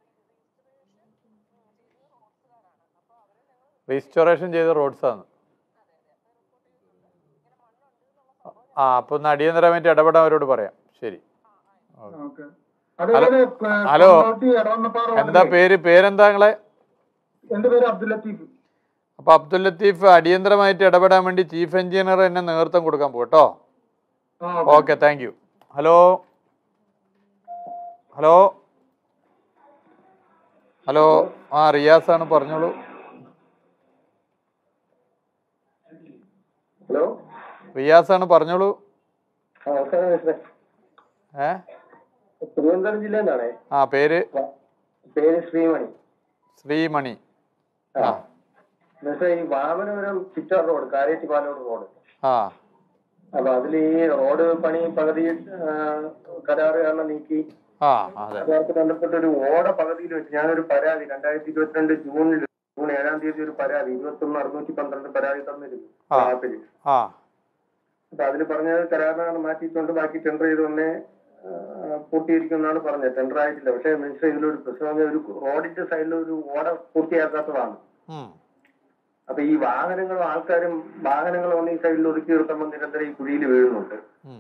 റീസ്റ്റോറേഷൻ ചെയ്ത റോഡ്സാണ് ആ അപ്പൊ ഒന്ന് അടിയന്തരമായിട്ട് ഇടപെടാൻ അവരോട് പറയാം ശരി ഓക്കെ അതേപോലെ ഹലോ. കൊണ്ടോട്ടി എടവണ്ണപ്പാറ എന്താ റോഡിലെ- പേര് പേരെന്താ നിങ്ങളെ എന്റെ പേര് അബ്ദുൽ ലത്തീഫ് അപ്പൊ അബ്ദുൽ ലത്തീഫ് അടിയന്തരമായിട്ട് ഇടപെടാൻ വേണ്ടി ചീഫ് എഞ്ചിനീയർ എന്നെ നേതൃത്വം കൊടുക്കാൻ പോകും കേട്ടോ ആ, okay thank you hello hello hello ആ റിയാസ് ആണ് പറഞ്ഞോളൂ ഹലോ റിയാസ് ആണ് പറഞ്ഞോളൂ ആ നമസ്കാരം മിസ്റ്ററെ ഏ തിരുവനന്തപുരം ജില്ലയിൽ നിന്നാണേ ആ പേര് പേര് ശ്രീമണി ശ്രീമണി ആ മിസ്റ്ററെ ഈ വാമനപുരം ചിറ്റാർ റോഡ് കാരേറ്റി പാലോട് റോഡ് ആ അപ്പൊ അതിൽ ഈ റോഡ് പണി പകുതി ആ, കരാറ് കാരണം നീക്കി ആ അതെ അതുമായിട്ട് ബന്ധപ്പെട്ട ഒരു ഓട പകുതിയിൽ വെച്ച് ഞാനൊരു പരാതി രണ്ടായിരത്തി ഇരുപത്തിരണ്ട് ജൂണിൽ ജൂൺ ഏഴാം തീയതി ഒരു പരാതി ഇരുപത്തി ഒന്ന് അറുന്നൂറ്റി പന്ത്രണ്ട് പരാതി തന്നിരുന്നു ആ. ആപ്പില് ആ അപ്പൊ അതിൽ പറഞ്ഞത് കരാറിനാണ് മാറ്റിയിട്ടുണ്ട് ബാക്കി ടെൻഡർ ചെയ്ത് തന്നെ പൂർത്തീകരിക്കും എന്നാണ് പറഞ്ഞത് ടെൻഡർ ആയിട്ടില്ല പക്ഷേ മിനിസ്റ്റർ ഇതിലൊരു പ്രശ്നം എന്ന് ഒരു റോഡിന്റെ സൈഡിൽ ഒരു ഓട പൂർത്തിയാക്കാത്തതാണ് ഉം. അപ്പൊ ഈ വാഹനങ്ങളും ആൾക്കാരും വാഹനങ്ങളും ഒന്ന് ഈ സൈഡിൽ ഒതുക്കി നിർത്തുമ്പോൾ നിരന്തരം ഈ കുഴിയിൽ വീഴുന്നുണ്ട് ഉം.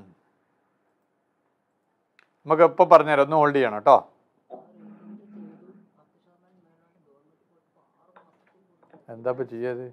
നമുക്ക് ഇപ്പൊ പറഞ്ഞുതരാം ഒന്ന് ഹോൾഡ് ചെയ്യണം കേട്ടോ എന്താ ഇപ്പൊ ചെയ്യാത്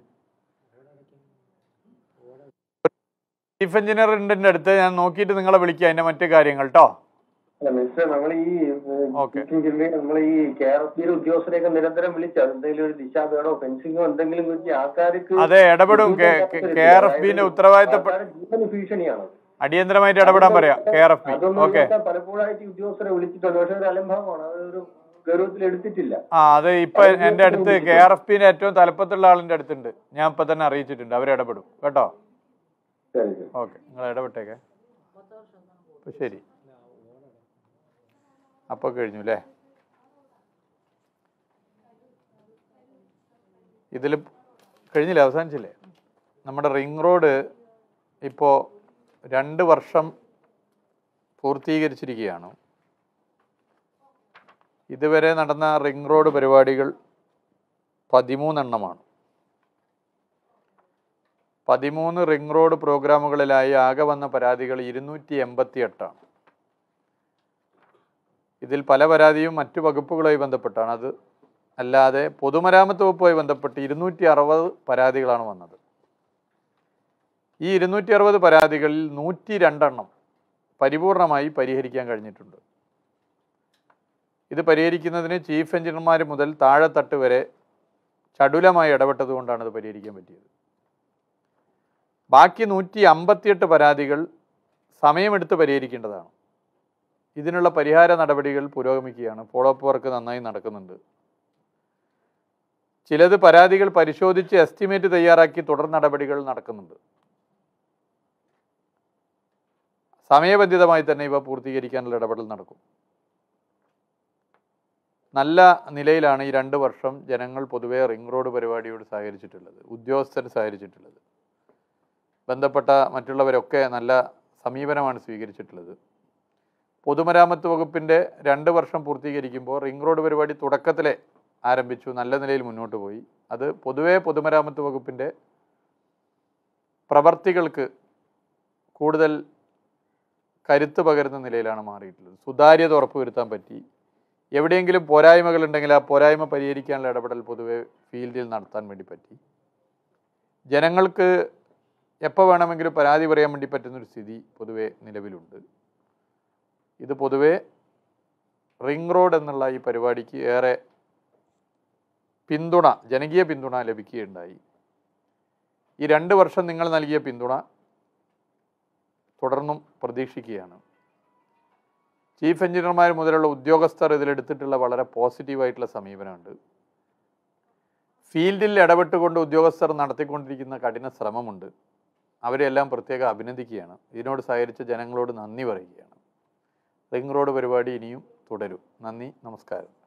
ചീഫ് എഞ്ചിനീയർ ഉണ്ട് എൻ്റെ അടുത്ത് ഞാൻ നോക്കിയിട്ട് നിങ്ങളെ വിളിക്കാം അതിന്റെ മറ്റു കാര്യങ്ങൾ കേട്ടോ അല്ല മിനിസ്റ്റർ നമ്മൾ ഈ Okay. നമ്മൾ ഈ കെ ആർ എഫ് ഉദ്യോഗസ്ഥരെയൊക്കെ നിരന്തരം വിളിച്ചു എന്തെങ്കിലും ഒരു ദിശാബേടോ ഫെൻസിങ്ങോ എന്തെങ്കിലും വെച്ച് ആൾക്കാർക്ക് അതെ ഇടപെടും കെ ആർ എഫ് ബിന്റെ ഉത്തരവാദിത്തപ്പെട്ട ആൾക്കാരുടെ ജീവന് ഭീഷണിയാണ് അടിയന്തരമായിട്ട് ഇടപെടാൻ പറയാം കെ ആർ എഫ് ബി അതൊന്നും ഓക്കെ ഇതൊക്കെ പലപ്പോഴായിട്ട് ഈ ഉദ്യോഗസ്ഥരെ വിളിച്ചിട്ടുണ്ട് പക്ഷെ ഒരു അലംഭാവമാണ് അതൊരു ഗൗരവത്തിൽ എടുത്തിട്ടില്ല ആ അത് ഇപ്പൊ എൻ്റെ അടുത്ത് കെ ആർ എഫ് ബിന്റെ ഏറ്റവും തലപ്പത്തുള്ള ആളിന്റെ അടുത്തുണ്ട് ഞാൻ ഇപ്പൊ തന്നെ അറിയിച്ചിട്ടുണ്ട് അവർ ഇടപെടും കേട്ടോ ശരി ശരി ഓക്കെ നിങ്ങൾ ഇടപെട്ടേക്കെ അപ്പൊ ശരി അപ്പൊ കഴിഞ്ഞു അല്ലേ ഇതിൽ കഴിഞ്ഞില്ലേ അവസാനിച്ചില്ലേ നമ്മുടെ റിംഗ് റോഡ് ഇപ്പോൾ രണ്ട് വർഷം പൂർത്തീകരിച്ചിരിക്കുകയാണ് ഇതുവരെ നടന്ന റിംഗ് റോഡ് പരിപാടികൾ പതിമൂന്നെണ്ണമാണ് പതിമൂന്ന് റിംഗ് റോഡ് പ്രോഗ്രാമുകളിലായി ആകെ വന്ന പരാതികൾ ഇരുന്നൂറ്റി എൺപത്തി എട്ടാണ് ഇതിൽ പല പരാതിയും മറ്റു വകുപ്പുകളുമായി ബന്ധപ്പെട്ടാണ് അത് അല്ലാതെ പൊതുമരാമത്ത് വകുപ്പുമായി ബന്ധപ്പെട്ട് ഇരുന്നൂറ്റി അറുപത് പരാതികളാണ് വന്നത് ഈ ഇരുന്നൂറ്റി അറുപത് പരാതികളിൽ നൂറ്റി രണ്ടെണ്ണം പരിപൂർണമായി പരിഹരിക്കാൻ കഴിഞ്ഞിട്ടുണ്ട് ഇത് പരിഹരിക്കുന്നതിന് ചീഫ് എഞ്ചിനീയർമാർ മുതൽ താഴെത്തട്ട് വരെ ചടുലമായി ഇടപെട്ടതുകൊണ്ടാണ് ഇത് പരിഹരിക്കാൻ പറ്റിയത് ബാക്കി നൂറ്റി അമ്പത്തിയെട്ട് പരാതികൾ സമയമെടുത്ത് പരിഹരിക്കേണ്ടതാണ് ഇതിനുള്ള പരിഹാര നടപടികൾ പുരോഗമിക്കുകയാണ് ഫോളോ അപ്പ് വർക്ക് നന്നായി നടക്കുന്നുണ്ട് ചിലത് പരാതികൾ പരിശോധിച്ച് എസ്റ്റിമേറ്റ് തയ്യാറാക്കി തുടർ നടപടികൾ നടക്കുന്നുണ്ട് സമയബന്ധിതമായി തന്നെ ഇവ പൂർത്തീകരിക്കാനുള്ള ഇടപെടൽ നടക്കും നല്ല നിലയിലാണ് ഈ രണ്ട് വർഷം ജനങ്ങൾ പൊതുവെ റിംഗ് റോഡ് പരിപാടിയോട് സഹകരിച്ചിട്ടുള്ളത് ഉദ്യോഗസ്ഥർ സഹകരിച്ചിട്ടുള്ളത് ബന്ധപ്പെട്ട മറ്റുള്ളവരൊക്കെ നല്ല സമീപനമാണ് സ്വീകരിച്ചിട്ടുള്ളത് പൊതുമരാമത്ത് വകുപ്പിൻ്റെ രണ്ട് വർഷം പൂർത്തീകരിക്കുമ്പോൾ റിംഗ് റോഡ് പരിപാടി തുടക്കത്തിലെ ആരംഭിച്ചു നല്ല നിലയിൽ മുന്നോട്ട് പോയി അത് പൊതുവെ പൊതുമരാമത്ത് വകുപ്പിൻ്റെ പ്രവർത്തികൾക്ക് കൂടുതൽ കരുത്ത് പകരുന്ന നിലയിലാണ് മാറിയിട്ടുള്ളത് സുതാര്യത ഉറപ്പുവരുത്താൻ പറ്റി എവിടെയെങ്കിലും പോരായ്മകൾ ഉണ്ടെങ്കിൽ ആ പോരായ്മ പരിഹരിക്കാനുള്ള ഇടപെടൽ പൊതുവെ ഫീൽഡിൽ നടത്താൻ വേണ്ടി പറ്റി ജനങ്ങൾക്ക് എപ്പോൾ വേണമെങ്കിലും പരാതി പറയാൻ വേണ്ടി പറ്റുന്നൊരു സ്ഥിതി പൊതുവെ നിലവിലുണ്ട് ഇത് പൊതുവെ റിംഗ് റോഡ് എന്നുള്ള ഈ പരിപാടിക്ക് ഏറെ പിന്തുണ ജനകീയ പിന്തുണ ലഭിക്കുകയുണ്ടായി ഈ രണ്ട് വർഷം നിങ്ങൾ നൽകിയ പിന്തുണ തുടർന്നും പ്രതീക്ഷിക്കുകയാണ് ചീഫ് എഞ്ചിനീയർമാർ മുതലുള്ള ഉദ്യോഗസ്ഥർ ഇതിലെടുത്തിട്ടുള്ള വളരെ പോസിറ്റീവായിട്ടുള്ള സമീപനമുണ്ട് ഫീൽഡിൽ ഇടപെട്ടുകൊണ്ട് ഉദ്യോഗസ്ഥർ നടത്തിക്കൊണ്ടിരിക്കുന്ന കഠിന ശ്രമമുണ്ട് അവരെല്ലാം പ്രത്യേകം അഭിനന്ദിക്കുകയാണ് ഇതിനോട് സഹകരിച്ച ജനങ്ങളോട് നന്ദി പറയുകയാണ് റിംഗ് റോഡ് പരിപാടി ഇനിയും തുടരും നന്ദി നമസ്കാരം